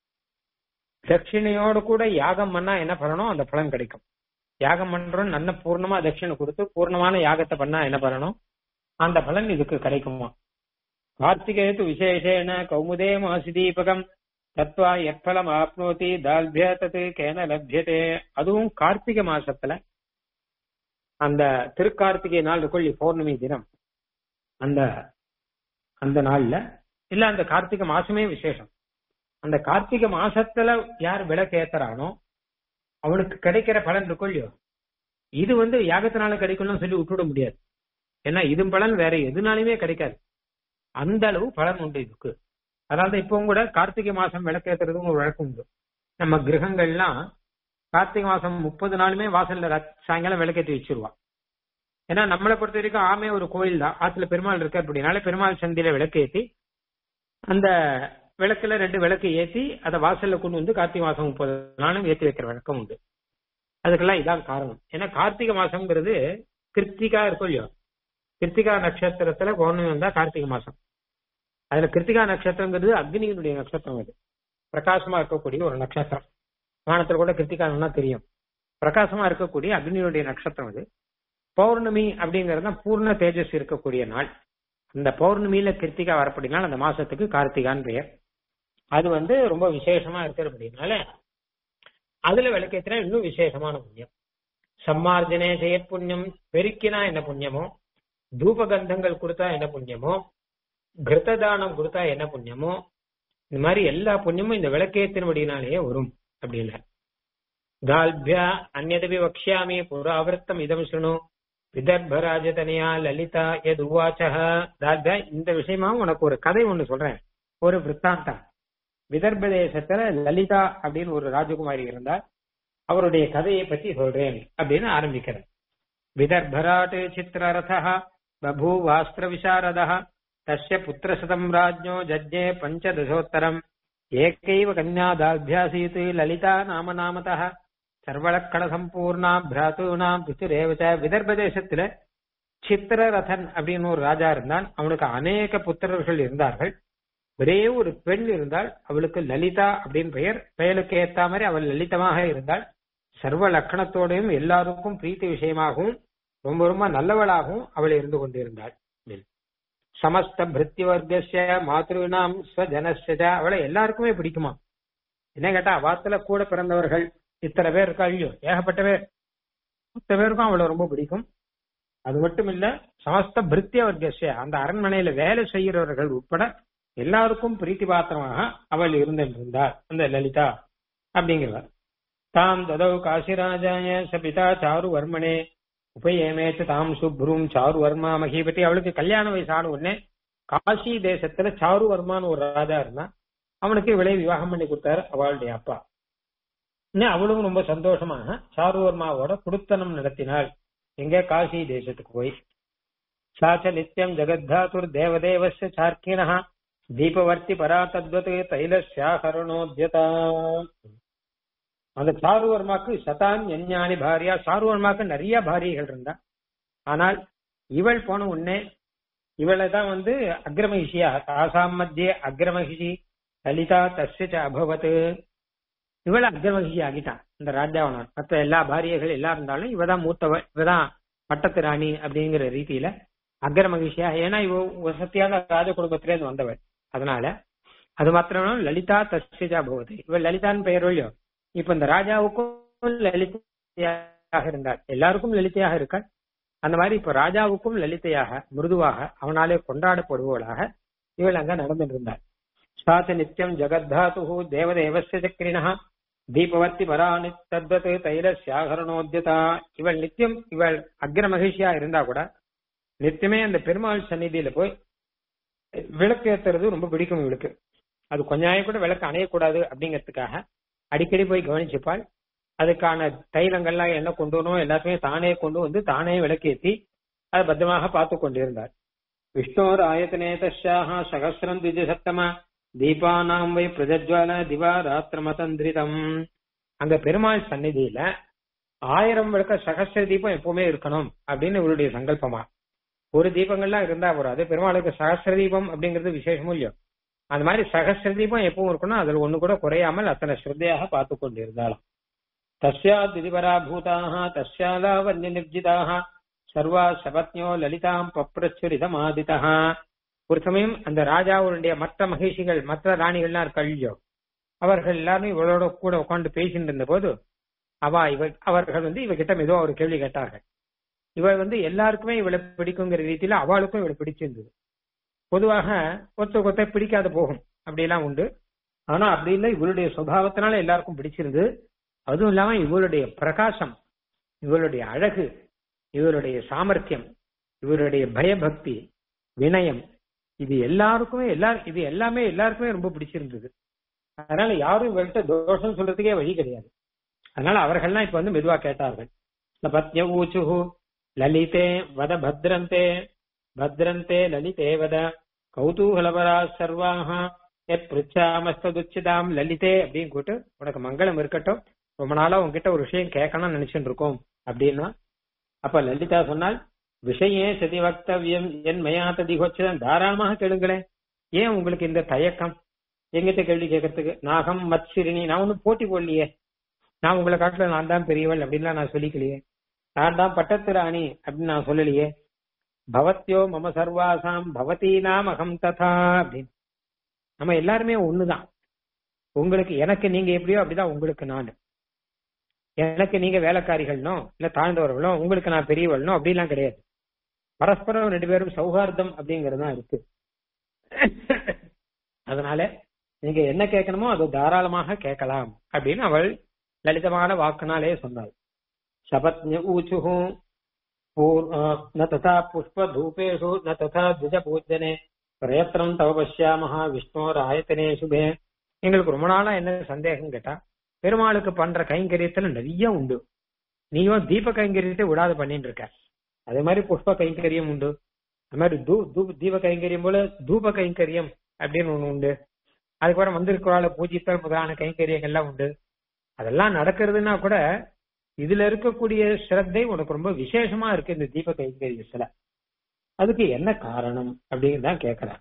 தட்சிணையோடு கூட யாகம் பண்ணா என்ன பண்ணணும் அந்த பலன் கிடைக்கும் யாகம் பண்றோம் நல்ல பூர்ணமா தட்சிணை கொடுத்து பூர்ணமான யாகத்தை பண்ணா என்ன பண்ணணும் அந்த பலன் இதுக்கு கிடைக்குமா கார்த்திகேது விசேஷேன கௌமுதே மாசி தீபகம் தத்வா எப்பலம் ஆப்னோதி தால்பிய தத்து கேன லப்யதே அதுவும் கார்த்திகை மாசத்துல அந்த திருக்கார்த்திகை நாள் கொள்ளி பௌர்ணமி தினம் அந்த அந்த நாள்ல இல்ல அந்த கார்த்திகை மாசமே விசேஷம் அந்த கார்த்திகை மாசத்துல யார் விளக்கு ஏத்துறானோ அவனுக்கு கிடைக்கிற பலன் இருக்கும் இல்லையோ இது வந்து யாகத்தினால கிடைக்கணும்னு சொல்லி விட்டுவிட முடியாது ஏன்னா இது பலன் வேற எதுனாலுமே கிடைக்காது அந்த அளவு பலன் உண்டு இதுக்கு அதனால இப்பவும் கூட கார்த்திகை மாசம் விளக்கேத்துறதும் ஒரு வழக்கம் உண்டு நம்ம கிரகங்கள்லாம் கார்த்திகை மாசம் முப்பது நாளுமே வாசல்ல ரத்- சாயங்காலம் விளக்கேற்றி வச்சிருவா ஏன்னா நம்மளை பொறுத்த வரைக்கும் ஆமே ஒரு கோயில் தான் ஆத்துல பெருமாள் இருக்கு அப்படின்னால பெருமாள் சந்தியில விளக்கேத்தி அந்த விளக்குல ரெண்டு விளக்கு ஏத்தி அதை வாசல்ல கொண்டு வந்து கார்த்திகை மாசம் முப்பது நாளும் ஏத்தி வைக்கிற வழக்கம் உண்டு அதுக்கெல்லாம் இதான் காரணம் ஏன்னா கார்த்திகை மாசம்ங்கிறது கிருத்திகா இருக்கும் இல்லையோ கிருத்திகா நட்சத்திரத்துல பௌர்ணமி வந்தா கார்த்திகை மாசம் அதுல கிருத்திகா நட்சத்திரங்கிறது அக்னியினுடைய நட்சத்திரம் அது பிரகாசமா இருக்கக்கூடிய ஒரு நட்சத்திரம் வானத்துல கூட கிருத்திகான்னா தெரியும் பிரகாசமா இருக்கக்கூடிய அக்னியுடைய நட்சத்திரம் அது பௌர்ணமி அப்படிங்கறது தான் பூர்ண தேஜஸ் இருக்கக்கூடிய நாள் அந்த பௌர்ணமியில கிருத்திகா வரப்படினால் அந்த மாசத்துக்கு கார்த்திகான்னு பெயர் அது வந்து ரொம்ப விசேஷமா இருக்கிறபடினால அதுல விளக்கேற்றினா இன்னும் விசேஷமான புண்ணியம் சம்மார்ஜனே செய்ய புண்ணியம் பெருக்கினா என்ன புண்ணியமோ தூபகந்தங்கள் கொடுத்தா என்ன புண்ணியமோ கிருத்த தானம் கொடுத்தா என்ன புண்ணியமோ இந்த மாதிரி எல்லா புண்ணியமும் இந்த விளக்கேற்றினபடினாலேயே வரும் அப்படின்னா தால்பியா அந்நதபி வக்ஷாமி புராவிருத்தம் இதம் சுணு விதர்பராஜதனியா லலிதா எது உவாச்சக தால்பியா இந்த விஷயமா உனக்கு ஒரு கதை ஒண்ணு சொல்றேன் ஒரு விற்த்தாந்தம் விதர்ப தேசத்துல லலிதா அப்படின்னு ஒரு ராஜகுமாரி இருந்தார் அவருடைய கதையை பத்தி சொல்றேன் அப்படின்னு ஆரம்பிக்கிறேன் விதர்பராட் சித்திரரதः பபூவாஸ்திர விசாரதः தஸ்ய புத்திரசதம் ராஜ்ஞோ ஜஜ்ஞே பஞ்சதசோத்தரம் ஏகைவ கன்யாதாபியாசீத் லலிதா நாம நாமதः சர்வலக்கண சம்பூர்ணா பிராத்தூனாம் பித்துரேவச்ச விதர்ப தேசத்துல சித்திரரதன் அப்படின்னு ஒரு ராஜா இருந்தான் அவனுக்கு அநேக புத்திரர்கள் இருந்தார்கள் ஒரே ஒரு பெண் இருந்தால் அவளுக்கு லலிதா அப்படின்னு பெயர் பெயருக்கு ஏத்த மாதிரி அவள் லலிதமாக இருந்தாள் சர்வ லக்கணத்தோடையும் எல்லாருக்கும் பிரீத்தி விஷயமாகவும் ரொம்ப ரொம்ப நல்லவளாகவும் அவள் இருந்து கொண்டிருந்தாள் சமஸ்த பிருத்தி வர்க்கஸ்ய மாத்ருனாம் ஸ்வஜனஸ்ய அவளை எல்லாருக்குமே பிடிக்குமா என்ன கேட்டா வாத்துல கூட பிறந்தவர்கள் இத்தனை பேர் இருக்கா ஐயோ ஏகப்பட்ட பேர் மொத்த பேருக்கும் அவளை ரொம்ப பிடிக்கும் அது மட்டும் இல்ல சமஸ்த பிருத்திய வர்க்கஸ்ய அந்த அரண்மனையில வேலை செய்கிறவர்கள் உட்பட எல்லாருக்கும் பிரீத்தி பாத்திரமாக அவள் இருந்திருந்தார் அந்த லலிதா அப்படிங்கிறவர் தாம் ததவு காசிராஜாய சபிதா சாரு வர்மனே உபயேமேச்சு தாம் சுப்ரும் சாரு வர்மா மகிபதி அவளுக்கு கல்யாண வயசு ஆன உடனே காசி தேசத்துல சாரு வர்மான்னு ஒரு ராஜா இருந்தான் அவனுக்கு இவளை விவாகம் பண்ணி கொடுத்தாரு அவளுடைய அப்பா இன்னும் அவளும் ரொம்ப சந்தோஷமாக சாருவர்மாவோட குடுத்தனம் நடத்தினாள் எங்க காசி தேசத்துக்கு போய் சாச்ச நித்தியம் ஜெகத்தாத்துர் தேவதேவஸ்ய சார்க்கிணா தீபவர்த்தி பரா தத்வத் தைலஸ்யாகரணோத்யதா அந்த சாருவர்மாக்கு சதான் ஞானி பாரியா சாருவர்மாக்கு நிறைய பாரியைகள் இருந்தா ஆனால் இவள் போன உடனே இவளை தான் வந்து அக்ரமகிஷியா தாசாம் மத்தியே அக்ரமகிஷி லலிதா தஸ்ய ச அபவத் இவளை அக்ரமகிஷி ஆகிட்டான் இந்த ராஜாவனான் மற்ற எல்லா பாரியைகள் எல்லாம் இருந்தாலும் இவதான் மூத்தவ இவதான் பட்டத்து ராணி அப்படிங்கிற ரீதியில அக்ரமகிஷியா ஏன்னா இவ வசதியான ராஜ குடும்பத்திலேருந்து வந்தவள் அதனால அது மாத்திரம் லலிதா தஸ்யஜா பவதி இவள் லலிதான்னு பெயர் இல்லையோ இப்ப இந்த ராஜாவுக்கும் லலிதையாக இருந்தாள் எல்லாருக்கும் லலிதையாக இருக்காள் அந்த மாதிரி இப்ப ராஜாவுக்கும் லலிதையாக மிருதுவாக அவனாலே கொண்டாடப்படுபவளாக இவள் அங்க நடந்துட்டு இருந்தாள் सा च नित्यम् जगद्धातुः देवदेवस्य चक्रिणः தீபவர்த்தி பராணி தத்வத் தைலஸ்யாகரணோத்தியதா இவள் நித்தியம் இவள் அக்ர மகிழ்ச்சியா இருந்தா கூட நித்தியமே அந்த பெருமாள் சந்நிதியில போய் விளக்கு ஏத்துறது ரொம்ப பிடிக்கும் இவளுக்கு அது கொஞ்ச நாளைக்கு கூட விளக்கு அணையக்கூடாது அப்படிங்கிறதுக்காக அடிக்கடி போய் கவனிச்சுப்பாள் அதுக்கான தைலங்கள்லாம் என்ன கொண்டு வரணும் எல்லாத்தையுமே தானே கொண்டு வந்து தானே விளக்கேத்தி அதை பத்திரமாக பார்த்து கொண்டிருந்தார் விஷ்ணோர் ஆயத்தனே தஸ்யாக சகசிரம் திஜசப்தமா தீபானாம் வை பிரஜஜ்வால திவா ராத்திரமதந்திரிதம் அங்க பெருமாள் சந்நிதியில ஆயிரம் விளக்க சகசிர தீபம் எப்பவுமே இருக்கணும் அப்படின்னு இவருடைய சங்கல்பமா ஒரு தீபங்கள்லாம் இருந்தா போறாது பெருமாளுக்கு சகசிர தீபம் அப்படிங்கிறது விசேஷமும் இல்லையோ அந்த மாதிரி சகசிர தீபம் எப்பவும் இருக்கணும் அதுல ஒண்ணு கூட குறையாமல் அத்தனை ஸ்ரத்தையாக பார்த்து கொண்டிருந்தாலும் தஸ்யா திதிபரா பூதாக தஸ்யாலாவன்ய நிர்ஜிதாக சர்வா சபத்யோ லலிதாம் பப்ரச்சுரிதமாதிதா ஒரு சமயம் அந்த ராஜாவுடைய மற்ற மகிழ்ச்சிகள் மற்ற ராணிகள்லாம் கல்யோ அவர்கள் எல்லாரும் இவளோட கூட உட்காந்து பேசிட்டு இருந்த போது அவ இவ அவர்கள் வந்து இவகிட்ட மெதுவா ஒரு கேள்வி கேட்டார்கள் இவள் வந்து எல்லாருக்குமே இவளை பிடிக்குங்கிற ரீதியில அவளுக்கும் இவளை பிடிச்சிருந்தது பொதுவாக ஒருத்த ஒருத்த பிடிக்காத போகும் அப்படியெல்லாம் உண்டு ஆனா அப்படி இல்லை இவளுடைய சுபாவத்தினால எல்லாருக்கும் பிடிச்சிருந்தது அதுவும் இல்லாம இவளுடைய பிரகாசம் இவளுடைய அழகு இவருடைய சாமர்த்தியம் இவருடைய பயபக்தி வினயம் இது எல்லாருக்குமே எல்லா இது எல்லாமே எல்லாருக்குமே ரொம்ப பிடிச்சிருந்தது அதனால யாரும் இவர்கிட்ட தோஷம் சொல்றதுக்கே வழி கிடையாது அதனால அவர்கள்லாம் இப்ப வந்து மெதுவா கேட்டார்கள் பத்ய ஊச்சுஹு லலிதே வத பத்ரந்தே பத்ரந்தே லலிதே வத கௌதூகலபரா சர்வாக எத் பிரிச்சாமஸ்ததுச்சிதாம் லலிதே அப்படின்னு கூட்டு உனக்கு மங்களம் இருக்கட்டும் ரொம்ப நாளா உங்ககிட்ட ஒரு விஷயம் கேட்கணும்னு நினைச்சுட்டு இருக்கோம் அப்படின்னா அப்ப லலிதா சொன்னால் விஷயே சதி வக்தவியம் என் மயா ததிகோச்சதன் தாராளமாக கேளுங்களேன் ஏன் உங்களுக்கு இந்த தயக்கம் எங்கிட்ட கேள்வி கேட்கறதுக்கு நாகம் மத்சிரினி நான் ஒன்னும் போட்டி போடலையே நான் உங்களை காட்டுல நான் தான் பெரியவள் அப்படின்லாம் நான் சொல்லிக்கலையே நான் தான் பட்டத்து ராணி அப்படின்னு நான் சொல்லலையே பவத்யோ மம சர்வாசாம் பவதீனாம் அகம் ததா அப்படின்னு நம்ம எல்லாருமே ஒண்ணுதான் உங்களுக்கு எனக்கு நீங்க எப்படியோ அப்படிதான் உங்களுக்கு நான் எனக்கு நீங்க வேலைக்காரிகள்னோ இல்ல தாழ்ந்தவர்களோ உங்களுக்கு நான் பெரியவள்னோ அப்படிலாம் கிடையாது பரஸ்பரம் ரெண்டு பேரும் சௌஹார்தம் அப்படிங்கிறது தான் இருக்கு அதனால நீங்க என்ன கேட்கணுமோ அதை தாராளமாக கேட்கலாம் அப்படின்னு அவள் லலிதமான வாக்குனாலே சொன்னாள் சபத்ஞ ஊச்சுஹு ந ததா புஷ்ப தூபேஷு ந ததா துஜ பூஜனே பிரயத்தனம் தவ பசியாமஹா விஷ்ணோர் ஆயத்தனே சுபே எங்களுக்கு ரொம்ப நாளா என்ன சந்தேகம் கேட்டா பெருமாளுக்கு பண்ற கைங்கரியத்துல நிறைய உண்டு நீயும் தீப கைங்கரியத்தை விடாத பண்ணிட்டு இருக்க அதே மாதிரி புஷ்ப கைங்கரியம் உண்டு அது மாதிரி தூ தூ தீப கைங்கரியம் போல தூப கைங்கரியம் அப்படின்னு ஒண்ணு உண்டு அதுக்கப்புறம் வந்திருக்கிறாள் பூஜித்தல் முதலான கைங்கரியங்கள்லாம் உண்டு அதெல்லாம் நடக்கிறதுனா கூட இதுல இருக்கக்கூடிய ஸ்ரத்தை உனக்கு ரொம்ப விசேஷமா இருக்கு இந்த தீப கைங்கரியத்துல அதுக்கு என்ன காரணம் அப்படின்னு தான் கேட்கிறேன்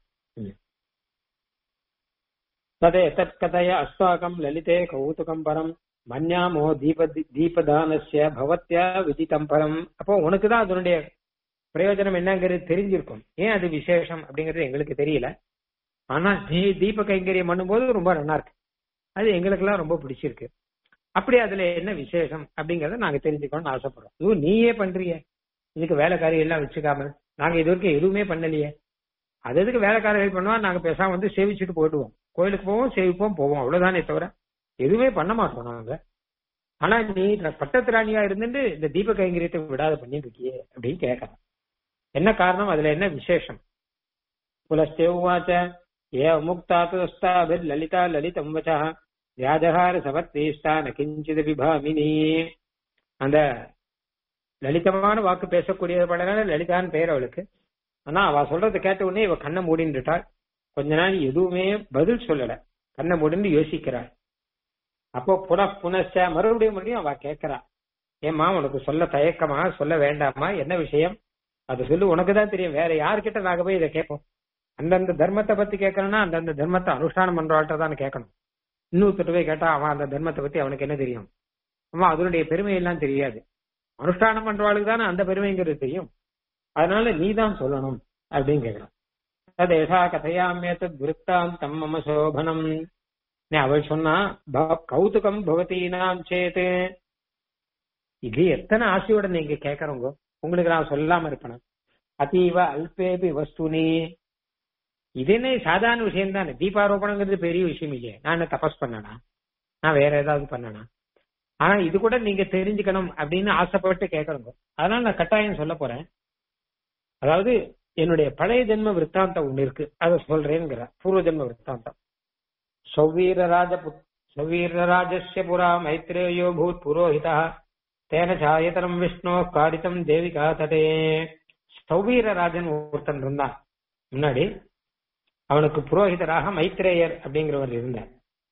ததே தற்கதைய அஸ்வாகம் லலிதே கௌதுகம் பரம் மன்யாமோ தீப தீபதானஸ்ய பவத்யா விதித்தம் பரம் அப்போ உனக்கு தான் அதனுடைய பிரயோஜனம் என்னங்கிறது தெரிஞ்சிருக்கும் ஏன் அது விசேஷம் அப்படிங்கிறது எங்களுக்கு தெரியல ஆனா நீ தீப கைங்கரியம் பண்ணும்போது ரொம்ப நல்லா இருக்கு அது எங்களுக்கெல்லாம் ரொம்ப பிடிச்சிருக்கு அப்படி அதுல என்ன விசேஷம் அப்படிங்கறத நாங்க தெரிஞ்சுக்கணும்னு ஆசைப்படுறோம் இதுவும் நீயே பண்றிய இதுக்கு வேலைக்காரி எல்லாம் வச்சுக்காம நாங்க இது வரைக்கும் எதுவுமே பண்ணலையே அது எதுக்கு வேலைக்காரர்கள் பண்ணுவா நாங்க பேசாம வந்து சேவிச்சுட்டு போயிடுவோம் கோயிலுக்கு போவோம் சேவிப்போம் போவோம் அவ்வளவுதானே தவிர எதுவுமே பண்ண மாட்டோம் நாங்க ஆனா நீ பட்டத்து ராணியா இருந்துட்டு இந்த தீப கைங்கரியத்தை விடாத பண்ணிட்டு இருக்கியே அப்படின்னு கேட்கலாம் என்ன காரணம் அதுல என்ன விசேஷம் புலஸ்தே உவாச்ச ஏ முக்தாத்துஸ்தாபிர் லலிதா லலிதம் வச்சா வியாஜகார சமத்தேஷ்டா ந கிஞ்சித விபாமினி அந்த லலிதமான வாக்கு பேசக்கூடியது படனால லலிதான்னு பெயர் அவளுக்கு ஆனா அவ சொல்றதை கேட்ட உடனே இவ கண்ணை மூடின்னுட்டாள் கொஞ்ச நாள் எதுவுமே பதில் சொல்லல கண்ணை மூடிந்து யோசிக்கிறாள் அப்போ புன புனச்ச மறுபடியும் மறுபடியும் அவ கேட்கிறா ஏமா உனக்கு சொல்ல தயக்கமா சொல்ல வேண்டாமா என்ன விஷயம் அது சொல்லு உனக்கு தான் தெரியும் வேற யாருக்கிட்ட நாங்க போய் இதை கேட்போம் அந்தந்த தர்மத்தை பத்தி கேட்கணும்னா அந்தந்த தர்மத்தை அனுஷ்டானம் பண்றவாள்கிட்ட தான் கேட்கணும் இன்னொருத்தட்டு போய் கேட்டா அவன் அந்த தர்மத்தை பத்தி அவனுக்கு என்ன தெரியும் அவன் அதனுடைய பெருமை எல்லாம் தெரியாது அனுஷ்டானம் பண்றவாளுக்கு தானே அந்த பெருமைங்கிறது தெரியும் அதனால நீ தான் சொல்லணும் அப்படின்னு கேட்கிறான் ததேஷா கதையாமேத்தத் விருத்தாந்தம் மம சோபனம் அவள் சொன்னா கௌதுகம் பவதீனாம் சேத்து இது எத்தனை ஆசையோட நீங்க கேக்குறவங்க உங்களுக்கு நான் சொல்லாம இருப்பேன் அதீவ அல்பேபி வஸ்துனி இது என்ன சாதாரண விஷயம் தானே தீபாரோபணங்கிறது பெரிய விஷயம் இல்லையே நான் என்ன தபஸ் பண்ணனா நான் வேற ஏதாவது பண்ணனா ஆனா இது கூட நீங்க தெரிஞ்சுக்கணும் அப்படின்னு ஆசைப்பட்டு கேட்கறங்க அதனால நான் கட்டாயம் சொல்ல போறேன் அதாவது என்னுடைய பழைய ஜென்ம விற்த்தாந்தம் ஒண்ணு இருக்கு அதை சொல்றேங்கிற பூர்வ ஜென்ம விற்த்தாந்தம் சௌவீரராஜ சௌவீரராஜஸ்ய புரா மைத்ரேயோ பூத் புரோஹிதா தேன சாயதனம் விஷ்ணு காரித்தம் தேவிகா தடே சௌவீரராஜன் ஒருத்தன் இருந்தான் முன்னாடி அவனுக்கு புரோஹிதராக மைத்ரேயர் அப்படிங்கிறவர் இருந்தார்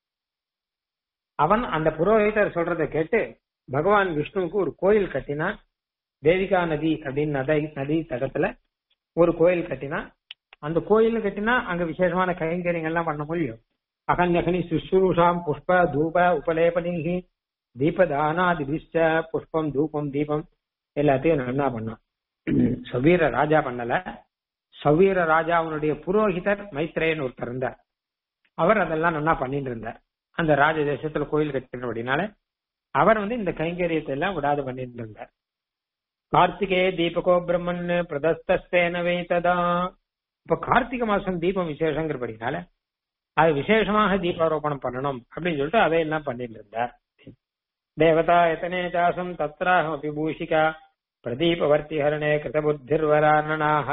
அவன் அந்த புரோஹிதர் சொல்றதை கேட்டு பகவான் விஷ்ணுவுக்கு ஒரு கோயில் கட்டினான் தேவிகா நதி அப்படின்னு நதி நதி தடத்துல ஒரு கோயில் கட்டினா அந்த கோயில் கட்டினா அங்க விசேஷமான கைங்கரியங்கள்லாம் பண்ண முடியும் அகன்யகனி சுஷ்ரூஷாம் புஷ்ப தூப உபலேபனிகி தீபதானாதிபிஷ்ட புஷ்பம் தூபம் தீபம் எல்லாத்தையும் நல்லா பண்ணான் சவீர ராஜா பண்ணல சவீர ராஜா அவனுடைய புரோஹிதர் மைத்ரேயன் ஒருத்தர் இருந்தார் அவர் அதெல்லாம் நல்லா பண்ணிட்டு இருந்தார் அந்த ராஜ தேசத்துல கோயில் கட்டினபடினால அவர் வந்து இந்த கைங்கரியத்தை எல்லாம் விடாது பண்ணிட்டு இருந்தார் கார்த்திகே தீபகோ பிரம்மன் பிரதஸ்தேன வைத்ததா இப்ப கார்த்திகை மாசம் தீபம் விசேஷங்கிறபடினால அது விசேஷமாக தீபாரோபணம் பண்ணணும் அப்படின்னு சொல்லிட்டு அதையெல்லாம் பண்ணிட்டு இருந்தார் தேவதா எத்தனே தாசம் தத்ராஹம் விபூஷிகா பிரதீபவர்த்தி ஹரணே கிருதபுத்திர்வரானனாக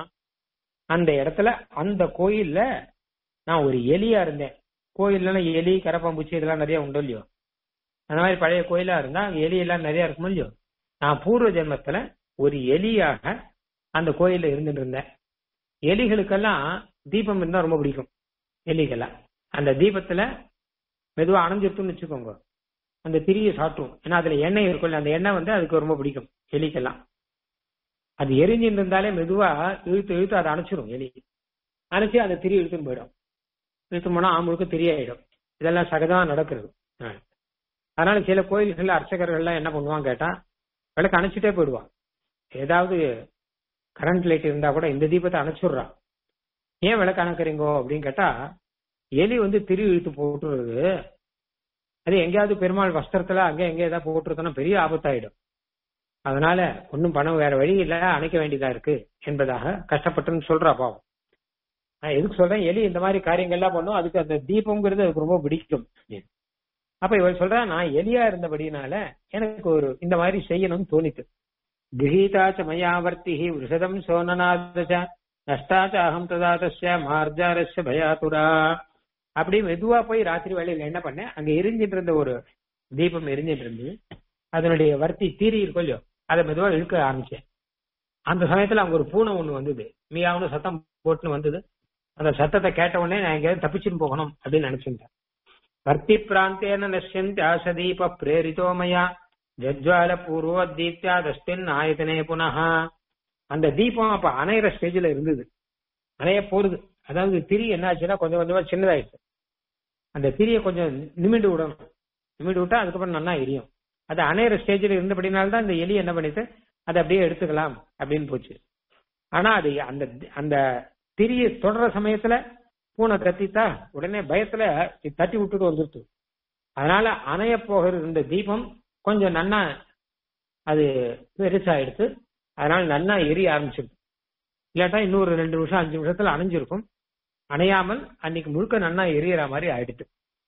அந்த இடத்துல அந்த கோயில்ல நான் ஒரு எலியா இருந்தேன் கோயில்ல எலி கரப்பாம்பூச்சி இதெல்லாம் நிறைய உண்டு இல்லையோ அந்த மாதிரி பழைய கோயிலா இருந்தா அங்க எலி எல்லாம் நிறைய இருக்கும் இல்லையோ நான் பூர்வ ஜென்மத்துல ஒரு எலியாக அந்த கோயில்ல இருந்துட்டு இருந்தேன் எலிகளுக்கெல்லாம் தீபம் இருந்தா ரொம்ப பிடிக்கும் எலிகள்லாம் அந்த தீபத்துல மெதுவா அணைஞ்சிருக்குன்னு வச்சுக்கோங்க அந்த திரியை சாட்டும் ஏன்னா அதுல எண்ணெய் இருக்கும்ல அந்த எண்ணெய் வந்து அதுக்கு ரொம்ப பிடிக்கும் எலிக்கெல்லாம் அது எரிஞ்சுட்டு இருந்தாலே மெதுவா இழுத்து இழுத்து அதை அணைச்சிரும் எலி அணைச்சு அந்த திரி இழுத்துன்னு போயிடும் இழுத்து போனா ஆமுழுக்க திரியாயிடும் இதெல்லாம் சகஜமா நடக்கிறது அதனால சில கோயில்கள்ல அர்ச்சகர்கள்லாம் என்ன பண்ணுவாங்க கேட்டா விளக்கு அணைச்சிட்டே போயிடுவான் ஏதாவது கரண்ட் லைட் இருந்தா கூட இந்த தீபத்தை அணைச்சிடுறான் ஏன் விளக்கு அணைக்கிறீங்கோ அப்படின்னு கேட்டா எலி வந்து திரி இழுத்து போட்டுறது அது எங்கேயாவது பெருமாள் வஸ்திரத்துல அங்க எங்க ஏதாவது போட்டுருந்தோம்னா பெரிய ஆபத்தாயிடும் அதனால ஒன்னும் பணம் வேற வழி இல்ல அணைக்க வேண்டியதா இருக்கு என்பதாக கஷ்டப்பட்டுன்னு சொல்றா பாவம் நான் எதுக்கு சொல்றேன் எலி இந்த மாதிரி காரியங்கள்லாம் பண்ணும் அதுக்கு அந்த தீபம்ங்கிறது அதுக்கு ரொம்ப பிடிக்கும் அப்ப இவர் சொல்றா நான் எலியா இருந்தபடினால எனக்கு ஒரு இந்த மாதிரி செய்யணும்னு தோணித்து கிரகீதாச்ச மயாவர்த்தி விருஷதம் சோனநாதச்ச நஷ்டாச்ச அகம் ததாதஸ்ய மார்ஜாரஸ்ய பயாத்துடா அப்படி மெதுவா போய் ராத்திரி வேலையில என்ன பண்ணேன் அங்க எரிஞ்சிட்டு இருந்த ஒரு தீபம் எரிஞ்சிட்டு இருந்து அதனுடைய வர்த்தி தீரி இருக்கும் இல்லையோ அதை மெதுவா இழுக்க ஆரம்பிச்சேன் அந்த சமயத்துல அங்க ஒரு பூனை ஒண்ணு வந்தது மீயாவது சத்தம் போட்டுன்னு வந்தது அந்த சத்தத்தை கேட்ட உடனே நான் எங்கேயாவது தப்பிச்சுன்னு போகணும் அப்படின்னு நினைச்சிருந்தேன் வர்த்தி பிராந்தேன நஷ்யந்தி ஆசதீப பிரேரிதோமயா ஜஜ்வால பூர்வோத்தீப்தியா தஸ்தின் ஆயத்தனே புனः அந்த தீபம் அப்ப அணையிற ஸ்டேஜ்ல இருந்தது அணைய போறது அதாவது திரி என்ன ஆச்சுன்னா கொஞ்சம் கொஞ்சமா சின்னதாயிடுச்சு அந்த திரியை கொஞ்சம் நிமிண்டு விடணும் நிமிண்டு விட்டா அதுக்கப்புறம் நல்லா எரியும் அது அணையிற ஸ்டேஜில் இருந்தபடினால்தான் இந்த எலி என்ன பண்ணிட்டு அதை அப்படியே எடுத்துக்கலாம் அப்படின்னு போச்சு ஆனா அது அந்த அந்த திரியை தொடர சமயத்துல பூனை கத்தித்தா உடனே பயத்துல தட்டி விட்டுட்டு வந்துருச்சு அதனால அணைய போகிற இந்த தீபம் கொஞ்சம் நன்னா அது பெருசாயிடுத்து அதனால நன்னா எரிய ஆரம்பிச்சிருக்கு இல்லாட்டா இன்னொரு ரெண்டு நிமிஷம் அஞ்சு நிமிஷத்துல அணைஞ்சிருக்கும் அணையாமல் அன்னைக்கு முழுக்க நன்னா எரியற மாதிரி ஆயிடுச்சு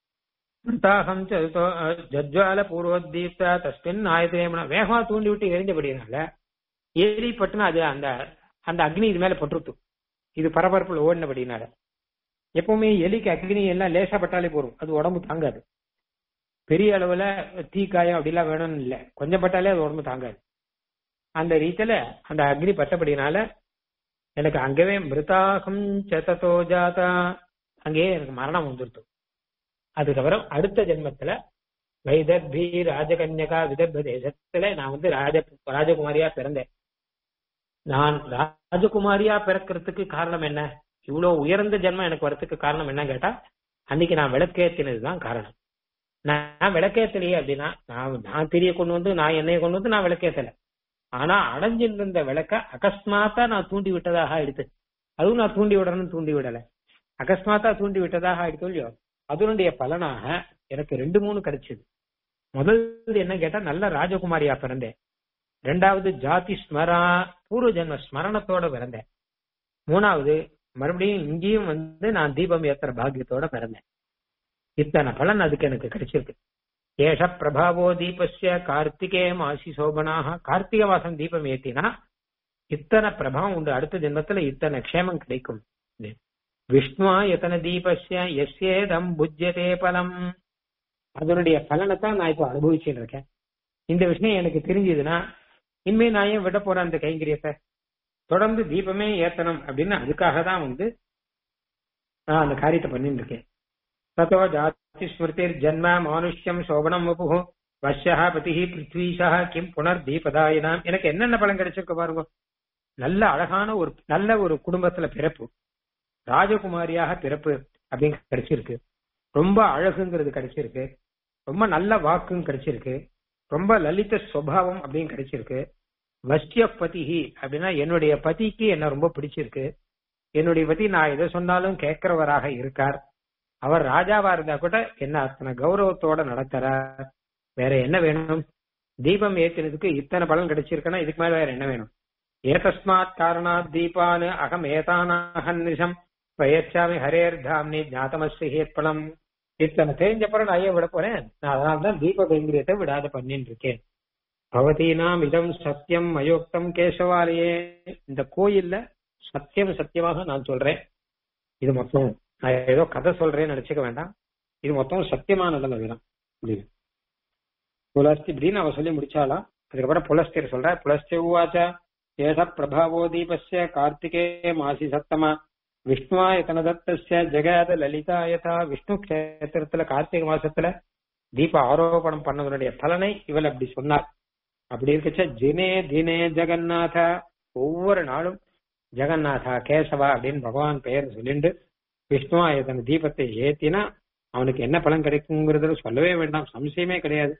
தாகம் ஜஜ்வால பூர்வோத்தீப்தா தஸ்மின் ஆயுதேமன வேகமா தூண்டி விட்டு எரிஞ்சபடினால எரி பட்டுனா அது அந்த அந்த அக்னி இது மேல பட்டுருத்து இது பரபரப்புல ஓடினபடினால எப்பவுமே எலிக்கு அக்னி எல்லாம் லேசா பட்டாலே போறோம் அது உடம்பு தாங்காது பெரிய அளவுல தீ காயம் அப்படிலாம் வேணும்னு இல்ல கொஞ்சம் பட்டாலே அது உடம்பு தாங்காது அந்த ரீதியில அந்த அக்னி பட்டபடினால எனக்கு அங்கவே மிருதாகம் சததோ ஜாதா அங்கேயே எனக்கு மரணம் வந்துருத்து அதுக்கப்புறம் அடுத்த ஜென்மத்துல வைதர்பி ராஜகன்யகா விதர்ப தேசத்துல நான் வந்து ராஜ ராஜகுமாரியா பிறந்தேன் நான் ராஜகுமாரியா பிறக்கிறதுக்கு காரணம் என்ன இவ்வளவு உயர்ந்த ஜென்மம் எனக்கு வரதுக்கு காரணம் என்ன கேட்டா அன்னைக்கு நான் விளக்கேத்தினதுதான் காரணம் நான் விளக்கேத்தலையே அப்படின்னா நான் நான் தெரிய கொண்டு வந்து நான் என்னைய கொண்டு வந்து நான் விளக்கேத்தல ஆனா அடைஞ்சிட்டு இருந்த விளக்க அகஸ்மாத்தா நான் தூண்டி விட்டதாக ஆயிடுத்து அதுவும் நான் தூண்டி விடணும்னு தூண்டி விடல அகஸ்மாத்தா தூண்டி விட்டதாக ஆயிடுத்து இல்லையோ அதனுடைய பலனாக எனக்கு ரெண்டு மூணு கிடைச்சது முதல் என்ன கேட்டா நல்ல ராஜகுமாரியா பிறந்தேன் ரெண்டாவது ஜாதி ஸ்மரா பூர்வ ஜென்ம ஸ்மரணத்தோட பிறந்தேன் மூணாவது மறுபடியும் இங்கேயும் வந்து நான் தீபம் ஏத்துற பாக்கியத்தோட பிறந்தேன் இத்தனை பலன் அதுக்கு எனக்கு கிடைச்சிருக்கு ஏஷ பிரபாவோ தீபஸ்ய கார்த்திகே மாசி சோபனாக கார்த்திகை மாசம் தீபம் ஏத்தினா இத்தனை பிரபாவம் உண்டு அடுத்த ஜென்மத்துல இத்தனை க்ஷேமம் கிடைக்கும் விஷ்ணுவா எத்தனை தீபஸ்ய எஸ்யேதம் புஜ்யதே பலம் அதனுடைய பலனை தான் நான் இப்போ அனுபவிச்சுட்டு இருக்கேன் இந்த விஷயம் எனக்கு தெரிஞ்சதுன்னா இனிமே நான் ஏன் விட போறேன் அந்த கைங்கரியத்தை தொடர்ந்து தீபமே ஏத்தனம் அப்படின்னு அதுக்காக தான் வந்து நான் அந்த காரியத்தை பண்ணிட்டு இருக்கேன் தத்தோ ஜாதி ஸ்மிருதிர் ஜன்ம மானுஷ்யம் சோபனம் வபு வஷ்யா பதி பிருத்வீஷா கிம் புனர் தீபதாயினாம் எனக்கு என்னென்ன பலன் கிடைச்சிருக்கு பாருங்க நல்ல அழகான ஒரு நல்ல ஒரு குடும்பத்துல பிறப்பு ராஜகுமாரியாக பிறப்பு அப்படின்னு கிடைச்சிருக்கு ரொம்ப அழகுங்கிறது கிடைச்சிருக்கு ரொம்ப நல்ல வாக்கும் கிடைச்சிருக்கு ரொம்ப லலித சுவாவம் அப்படின்னு கிடைச்சிருக்கு வஸ்திய பதிஹி அப்படின்னா என்னுடைய பதிக்கு என்ன ரொம்ப பிடிச்சிருக்கு என்னுடைய பத்தி நான் எதை சொன்னாலும் கேட்கிறவராக இருக்கார் அவர் ராஜாவா இருந்தா கூட என்ன அத்தனை கௌரவத்தோட நடத்துறார் வேற என்ன வேணும் தீபம் ஏத்தினதுக்கு இத்தனை பலன் கிடைச்சிருக்குன்னா இதுக்கு மேல வேற என்ன வேணும் ஏதஸ்மாத் காரணாத் தீபான் அகம் ஏதானாகன்னிஷம் பிரயச்சாமி ஹரேர் தாம்னி ஞாதமஸ்ய ஹேத்பலம் இத்தனை தெரிஞ்சப்பறம் நான் ஏன் விட போறேன் நான் அதனால்தான் தீப கைங்கரியத்தை விடாத பண்ணிட்டு இருக்கேன் பவதீனாம் இதம் சத்தியம் மயோக்தம் கேசவாலயே இந்த கோயில்ல சத்தியம் சத்தியமாக நான் சொல்றேன் இது மொத்தம் நான் ஏதோ கதை சொல்றேன்னு நினைச்சுக்க வேண்டாம் இது மொத்தம் சத்தியமானதல்ல வேணும் அப்படின்னு புலஸ்தி இப்படின்னு அவ சொல்லி முடிச்சாலாம் அதுக்கப்புறம் புலஸ்தியர் சொல்ற புலஸ்தி உவாச்சா ஏத பிரபாவோ தீபஸ்ய கார்த்திகே மாசி சத்தமா விஷ்ணுவாயத்தன தத்தஸ்ய ஜெகத லலிதா யதா விஷ்ணு கஷேத்திரத்துல கார்த்திகை மாசத்துல தீப ஆரோபணம் பண்ணதனுடைய பலனை இவள் அப்படி சொன்னார் அப்படி இருக்கச்ச தினே தினே ஜெகநாத ஒவ்வொரு நாளும் ஜெகநாதா கேசவா அப்படின்னு பகவான் பெயர் சொல்லிண்டு விஷ்ணுவாயத்தன தீபத்தை ஏத்தினா அவனுக்கு என்ன பலன் கிடைக்குங்கிறதுல சொல்லவே வேண்டாம் சம்சயமே கிடையாது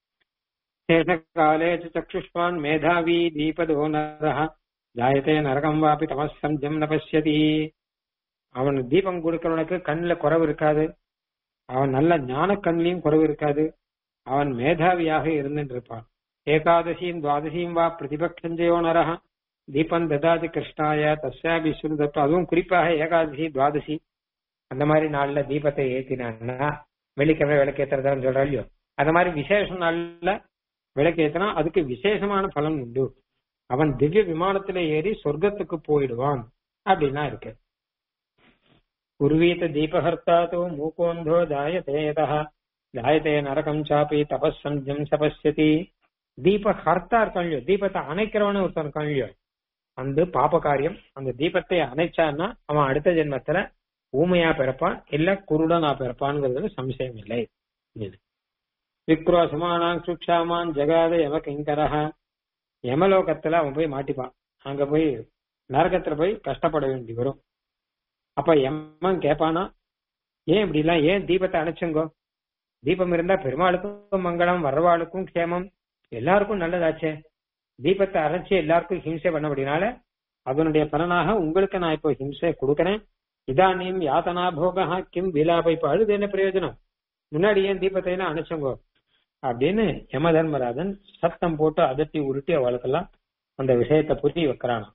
காலே சக்ஷுஷ்மான் மேதாவி தீபதோ நரஹ ஜாயத்தே நரகம் வாபி தமசஞ்சம் ந பசியதி அவன் தீபம் கொடுக்கிறவனுக்கு கண்ணுல குறவு இருக்காது அவன் நல்ல ஞான கண்ணிலையும் குறவு இருக்காது அவன் மேதாவியாக இருந்துட்டு இருப்பான் ஏகாதசியும் துவாதசியும் வா பிரதிபக்ஷஞ்சயோ நரஹ தீபம் ததாதி கிருஷ்ணாய தஸ்யாபி சுருதப்பு அதுவும் குறிப்பாக ஏகாதசி துவாதசி அந்த மாதிரி நாள்ல தீபத்தை ஏத்தினான்னா வெள்ளிக்கிழமை விளக்கேத்துறதான்னு சொல்றா இல்லையோ அந்த மாதிரி விசேஷ நாள்ல விளக்கேத்தினா அதுக்கு விசேஷமான பலன் உண்டு அவன் திவ்ய விமானத்துல ஏறி சொர்க்கத்துக்கு போயிடுவான் அப்படின்னா இருக்கு உர்வீத தீபஹர்த்தாத்தோ மூகோந்தோ ஜாயதே யதா ஜாயதே நரகம் சாப்பி தபஸ்சஞ்சம் சபஸ்யதி தீப ஹர்த்தா இருக்கான் இல்லையோ தீபத்தை அணைக்கிறவனு ஒருத்தன் இருக்கான் இல்லையோ அந்த பாப காரியம் அந்த தீபத்தை அணைச்சான்னா அவன் அடுத்த ஜென்மத்துல ஊமையா பிறப்பான் இல்ல குருடனா பிறப்பான்ங்கிறதுல சம்சயம் இல்லை விக்ரோசமானான் சுக்ஷாமான் ஜகாத யம கிங்கரஹ யமலோகத்துல அவன் போய் மாட்டிப்பான் அங்க போய் நரகத்துல போய் கஷ்டப்பட வேண்டி வரும் அப்ப யமன் கேப்பானா ஏன் இப்படி எல்லாம் ஏன் தீபத்தை அணைச்சுங்கோ தீபம் இருந்தா பெருமாளுக்கும் மங்களம் வரவாளுக்கும் க்ஷேமம் எல்லாருக்கும் நல்லதாச்சே தீபத்தை அரைச்சு எல்லாருக்கும் ஹிம்சை பண்ண முடியினால அதனுடைய பலனாக உங்களுக்கு நான் இப்போ ஹிம்சை கொடுக்கறேன் இதானியும் யாத்தனா போகா கிம் விலாபை இப்ப அழுது என்ன பிரயோஜனம் முன்னாடி ஏன் தீபத்தை எல்லாம் அணைச்சங்கோ அப்படின்னு யம தர்மராஜன் சத்தம் போட்டு அதட்டி உருட்டி அவளுக்கெல்லாம் அந்த விஷயத்தை புரிய வைக்கிறான்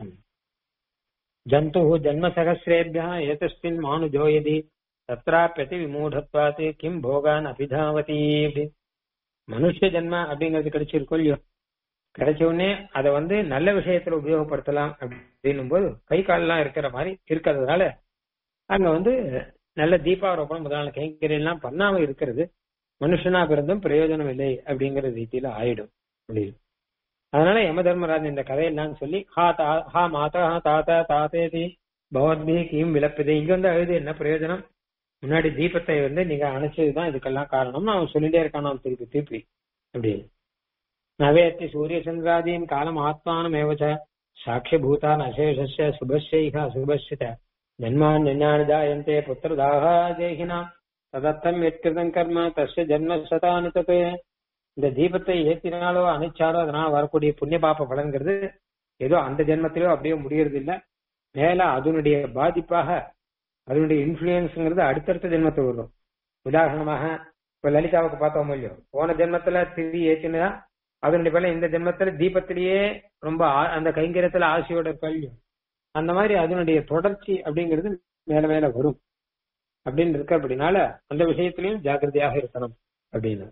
ஜந்து ஜன்ம சகசிரேபியா ஏதஸ்மின் மானுஜோ யதி தத்ராப்பியதி விமூடத்வாத்து கிம் போகான் அபிதாவதி அப்படி மனுஷ ஜென்ம அப்படிங்கிறது கிடைச்சிருக்கோ இல்லையோ கிடைச்ச உடனே அதை வந்து நல்ல விஷயத்துல உபயோகப்படுத்தலாம் அப்படின்னும் போது கை காலெல்லாம் இருக்கிற மாதிரி இருக்கிறதுனால அங்க வந்து நல்ல தீபாரோபணம் முதலான கைங்கரியம் எல்லாம் பண்ணாம இருக்கிறது மனுஷனா பிறந்தும் பிரயோஜனம் இல்லை அப்படிங்கிற ரீதியில ஆயிடும் அப்படின்னு அதனால யம தர்மராஜன் இந்த கதையெல்லாம் சொல்லி ஹா தா ஹா மாதா ஹா தாத்தா தாத்தேதி பவத்மி கீம் விளப்புது இங்க வந்து அழுது என்ன பிரயோஜனம் முன்னாடி தீபத்தை வந்து நீங்க அணைச்சதுதான் இதுக்கெல்லாம் காரணம்னு அவன் சொல்லிட்டே இருக்கான் திருப்பி திருப்பி அப்படின்னு நவேத்தி சூரிய சந்திராதீன் காலம் ஆத்மானம் ஏவச்ச சாட்சியபூதான் அசேஷஸ்ய சுபஸ்யைக அசுபஸ்ய ஜன்மான் ஜாயந்தே புத்திரதாகா ஜெய்கினா ததர்த்தம் எத்கிருதம் கர்ம தஸ்ய ஜன்ம சதானு தத்து இந்த தீபத்தை ஏத்தினாலோ அணைச்சாலோ அதனால வரக்கூடிய புண்ணிய பாப்ப பலன்கிறது ஏதோ அந்த ஜென்மத்திலோ அப்படியே முடியறது இல்ல மேல அதனுடைய பாதிப்பாக அதனுடைய இன்ஃபுளுயன்ஸ்ங்கிறது அடுத்தடுத்த ஜென்மத்தில் வரும் உதாரணமாக இப்ப லலிதாவுக்கு பார்த்தோம் இல்லையோ போன ஜென்மத்துல திரி ஏத்தினா அதனுடைய பலன் இந்த ஜென்மத்துல தீபத்திலேயே ரொம்ப அந்த கைங்கரியத்துல ஆசையோட இருக்கா இல்லையோ அந்த மாதிரி அதனுடைய தொடர்ச்சி அப்படிங்கிறது மேல மேல வரும் அப்படின்னு இருக்கு அப்படின்னால அந்த விஷயத்திலையும் ஜாக்கிரதையாக இருக்கணும் அப்படின்னு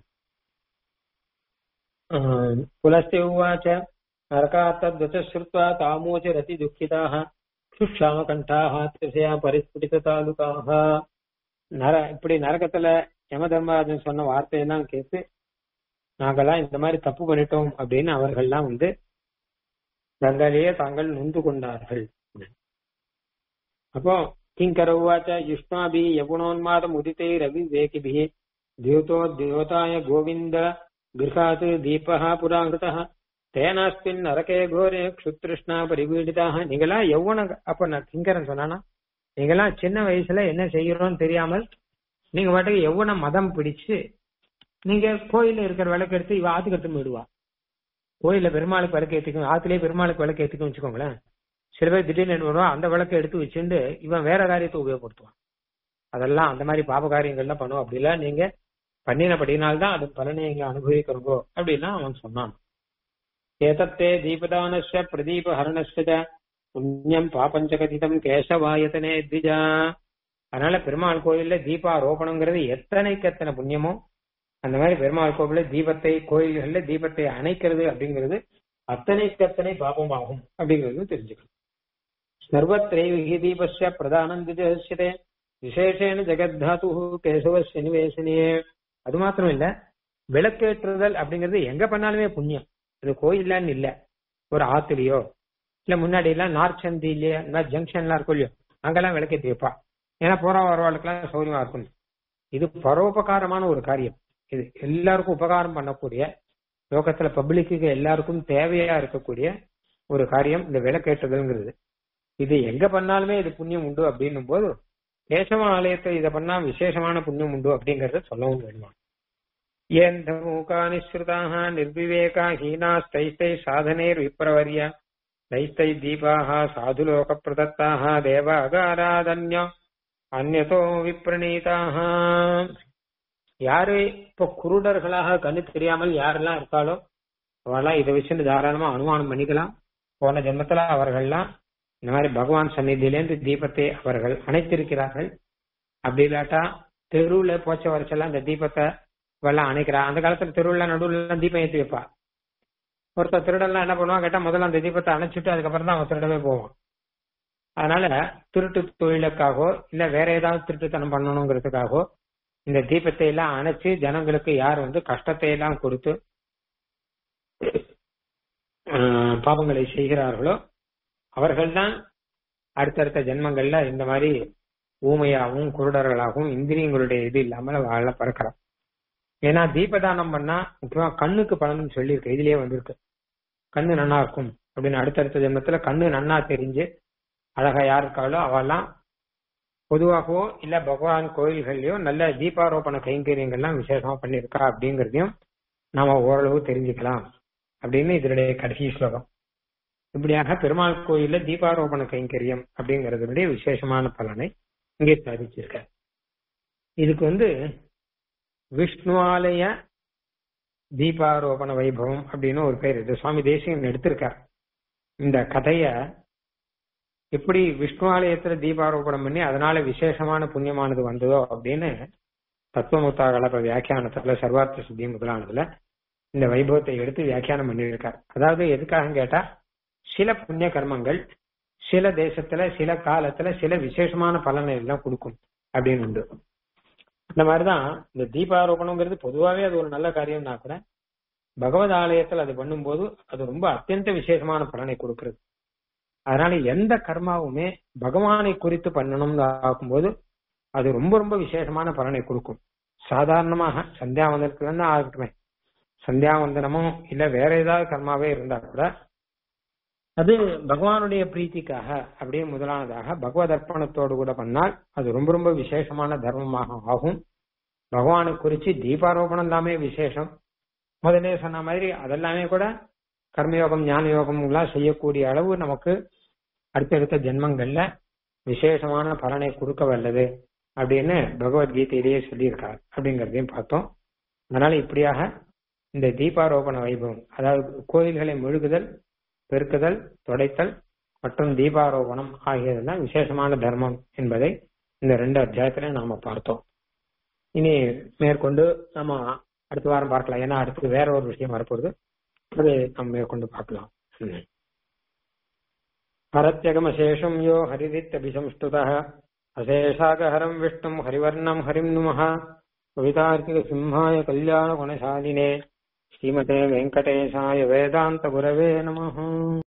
புலஸ்தே உவாச்ச நரகாத்தத்வச்ச ஸ்ருத்வா தாமோச்ச ரதி துக்கிதாக சுஷாம கண்டாக திசையா பரிஸ்புடித தாலுகாக நர இப்படி நரகத்துல யம தர்மராஜன் சொன்ன வார்த்தையெல்லாம் கேட்டு நாங்கெல்லாம் இந்த மாதிரி தப்பு பண்ணிட்டோம் அப்படின்னு அவர்கள்லாம் வந்து தங்களிலேயே தாங்கள் நொந்து கொண்டார்கள் அப்போ கிங்கர உவாச்ச யுஷ்மாபி யகுணோன்மாதம் உதித்தை ரவி வேகிபி தியோதோ தியோதாய கோவிந்த கிருஹாத் தீபஹ புராங்கிருதः தேனாஸ்மின் நரகே கோரே க்ஷுத்ருஷ்ணா பரிபீடிதாக நீங்களாம் எவ்வளோ அப்ப நான் கிங்கரன் சொன்னானா நீங்களாம் சின்ன வயசுல என்ன செய்யறோம்னு தெரியாமல் நீங்க பாட்டுக்கு எவ்வளோ மதம் பிடிச்சு நீங்க கோயில்ல இருக்கிற விளக்கு எடுத்து இவ ஆத்துக்கு எடுத்து போயிடுவா கோயில்ல பெருமாளுக்கு விளக்கு ஏத்திக்கும் ஆத்துலயே பெருமாளுக்கு விளக்கு ஏத்திக்கும் வச்சுக்கோங்களேன் சில பேர் திடீர்னு என்ன பண்ணுவான் அந்த விளக்கை எடுத்து வச்சுட்டு இவன் வேற காரியத்தை உபயோகப்படுத்துவான் அதெல்லாம் அந்த மாதிரி பாப காரியங்கள்லாம் பண்ணுவோம் அப்படிலாம் நீங்க பண்ணினபடினால்தான் அது பலனை இங்க அனுபவிக்கிறோங்கோ அப்படின்னா அவன் சொன்னான் ஏதத்தே தீபதானஸ்ய பிரதீப ஹரணஸ்ய புண்ணியம் பாபஞ்ச கதிதம் கேசவாயத்தனே திஜா அதனால பெருமாள் கோயில்ல தீபாரோபணங்கிறது எத்தனைக்கு எத்தனை புண்ணியமோ அந்த மாதிரி பெருமாள் கோவில்ல தீபத்தை கோயில்கள்ல தீபத்தை அணைக்கிறது அப்படிங்கிறது அத்தனைக்கு அத்தனை பாபமாகும் அப்படிங்கிறது தெரிஞ்சுக்கணும் சர்வத்திரைவிகி தீபஸ்ய பிரதானம் திஜஸ்யதே விசேஷேன ஜெகத்தாத்து கேசவஸ்ய நிவேசனியே அது மாத்திரம் இல்ல விளக்கேற்றுதல் அப்படிங்கிறது எங்க பண்ணாலுமே புண்ணியம் இது கோயில்லான்னு இல்ல ஒரு ஆத்துலயோ இல்ல முன்னாடி எல்லாம் நார்ச்சந்தி இல்லையா இந்த மாதிரி ஜங்ஷன்லாம் இருக்கும் இல்லையோ அங்கெல்லாம் விளக்கேற்றி வைப்பா ஏன்னா போற வரவாளுக்கெல்லாம் சௌரியமா இருக்கும் இது பரோபகாரமான ஒரு காரியம் இது எல்லாருக்கும் உபகாரம் பண்ணக்கூடிய லோகத்துல பப்ளிக்கு எல்லாருக்கும் தேவையா இருக்கக்கூடிய ஒரு காரியம் இந்த விளக்கேற்றுதல்ங்கிறது இது எங்க பண்ணாலுமே இது புண்ணியம் உண்டு அப்படின்னும் போது கேசவ ஆலயத்தை இதை பண்ணா விசேஷமான புண்ணியம் உண்டு அப்படிங்கறத சொல்லவும் வேணுமா ஏன் மூகானிஸ்ருதாக நிர்விவேகா ஹீனாஸ்தைஸ்தை சாதனைர் விப்ரவரிய தைஸ்தை தீபாக சாதுலோக பிரதத்தாக தேவ அகாராதன்யா அந்நதோ விப்ரணீதாக யாரு இப்போ குருடர்களாக கண்ணு தெரியாமல் யாரெல்லாம் இருக்காளோ அவெல்லாம் இதை வச்சுன்னு தாராளமா அனுமானம் பண்ணிக்கலாம் போன ஜென்மத்துல அவர்கள்லாம் இந்த மாதிரி பகவான் சந்நிதியிலேருந்து தீபத்தை அவர்கள் அணைத்திருக்கிறார்கள் அப்படி இல்லாட்டா தெருவுல போச்ச வரைச்செல்லாம் இந்த தீபத்தை வெள்ளம் அணைக்கிறா அந்த காலத்துல தெருவுல நடுவுல தீபம் ஏற்றி வைப்பா ஒருத்தர் திருடெல்லாம் என்ன பண்ணுவான் கேட்டா முதல்ல அந்த தீபத்தை அணைச்சிட்டு அதுக்கப்புறம் தான் அவன் திருடவே போவான் அதனால திருட்டு தொழிலுக்காகவோ இல்ல வேற ஏதாவது திருட்டுத்தனம் பண்ணணுங்கிறதுக்காகவோ இந்த தீபத்தை எல்லாம் அணைச்சு ஜனங்களுக்கு யார் வந்து கஷ்டத்தை எல்லாம் கொடுத்து பாவங்களை செய்கிறார்களோ அவர்கள்தான் அடுத்தடுத்த ஜென்மங்கள்ல இந்த மாதிரி ஊமையாகவும் குருடர்களாகவும் இந்திரியங்களுடைய இது இல்லாமல் வாழ பறக்கிறோம் ஏன்னா தீபதானம் பண்ணா முக்கியமா கண்ணுக்கு பலன் சொல்லியிருக்கு இதுலயே வந்திருக்கு கண்ணு நன்னா இருக்கும் அப்படின்னு அடுத்தடுத்த ஜென்மத்துல கண்ணு நன்னா தெரிஞ்சு அழகா யார் இருக்காளோ அவெல்லாம் பொதுவாகவோ இல்ல பகவான் கோயில்கள்லயோ நல்ல தீபாரோபண கைங்கரியங்கள்லாம் விசேஷமா பண்ணிருக்கா அப்படிங்கறதையும் நாம ஓரளவு தெரிஞ்சுக்கலாம் அப்படின்னு இதனுடைய கடைசி ஸ்லோகம் இப்படியாக பெருமாள் கோயில்ல தீபாரோபண கைங்கரியம் அப்படிங்கறதுடைய விசேஷமான பலனை இங்கே சாதிச்சிருக்க இதுக்கு வந்து விஷ்ணுவாலய தீபாரோபண வைபவம் அப்படின்னு ஒரு பேர் இது சுவாமி தேசிகன் எடுத்திருக்கார் இந்த கதைய எப்படி விஷ்ணு ஆலயத்துல தீபாரோபணம் பண்ணி அதனால விசேஷமான புண்ணியமானது வந்ததோ அப்படின்னு தத்துவமுத்தா கலப்ப வியாக்கியானத்துல சர்வார்த்த சுத்தி முதலானதுல இந்த வைபவத்தை எடுத்து வியாக்கியானம் பண்ணியிருக்கார் அதாவது எதுக்காக கேட்டா சில புண்ணிய கர்மங்கள் சில தேசத்துல சில காலத்துல சில விசேஷமான பலனை எல்லாம் கொடுக்கும் அப்படின்னு உண்டு இந்த மாதிரிதான் இந்த தீபாரோபணங்கிறது பொதுவாகவே அது ஒரு நல்ல காரியம்னா கூட பகவத் ஆலயத்தில் அது பண்ணும்போது அது ரொம்ப அத்தியந்த விசேஷமான பலனை கொடுக்கிறது அதனால எந்த கர்மாவுமே பகவானை குறித்து பண்ணணும்னு ஆகும்போது அது ரொம்ப ரொம்ப விசேஷமான பலனை கொடுக்கும் சாதாரணமாக சந்தியாவந்தனத்துல இருந்து ஆகட்டுமே சந்தியாவந்தனமோ இல்ல வேற ஏதாவது கர்மாவே இருந்தா கூட அது பகவானுடைய பிரீத்திக்காக அப்படியே முதலானதாக பகவத் அர்ப்பணத்தோடு கூட பண்ணால் அது ரொம்ப ரொம்ப விசேஷமான தர்மமாக ஆகும் பகவானை குறிச்சு தீபாரோபணம் எல்லாமே விசேஷம் முதலே சொன்ன மாதிரி அதெல்லாமே கூட கர்மயோகம் ஞான யோகம் எல்லாம் செய்யக்கூடிய அளவு நமக்கு அடுத்தடுத்த ஜென்மங்கள்ல விசேஷமான பலனை கொடுக்க வல்லது அப்படின்னு பகவத்கீதையிலேயே சொல்லியிருக்கார் அப்படிங்கறதையும் பார்த்தோம் அதனால இப்படியாக இந்த தீபாரோபண வைபவம் அதாவது கோயில்களை மெழுகுதல் பெருக்குதல் தொடைத்தல் மற்றும் தீபாரோபணம் ஆகியதெல்லாம் விசேஷமான தர்மம் என்பதை இந்த ரெண்டு அத்தியாயத்தில நாம பார்த்தோம் இனி மேற்கொண்டு நம்ம அடுத்த வாரம் பார்க்கலாம் ஏன்னா அடுத்து வேற ஒரு விஷயம் வரப்போகுது அதை நம்ம மேற்கொண்டு பார்க்கலாம் ஹரத்யகமசேஷம் யோ ஹரிதித்தபிசம்ஸ்துதः அசேஷாகஹரம் விஷ்ணும் ஹரிவர்ணம் ஹரிம் நுமः கவிதார்த்திக சிம்ஹாய கல்யாண குணசாலினே ஸ்ரீமதே வெங்கடேசாய வேதாந்த குரவே நமः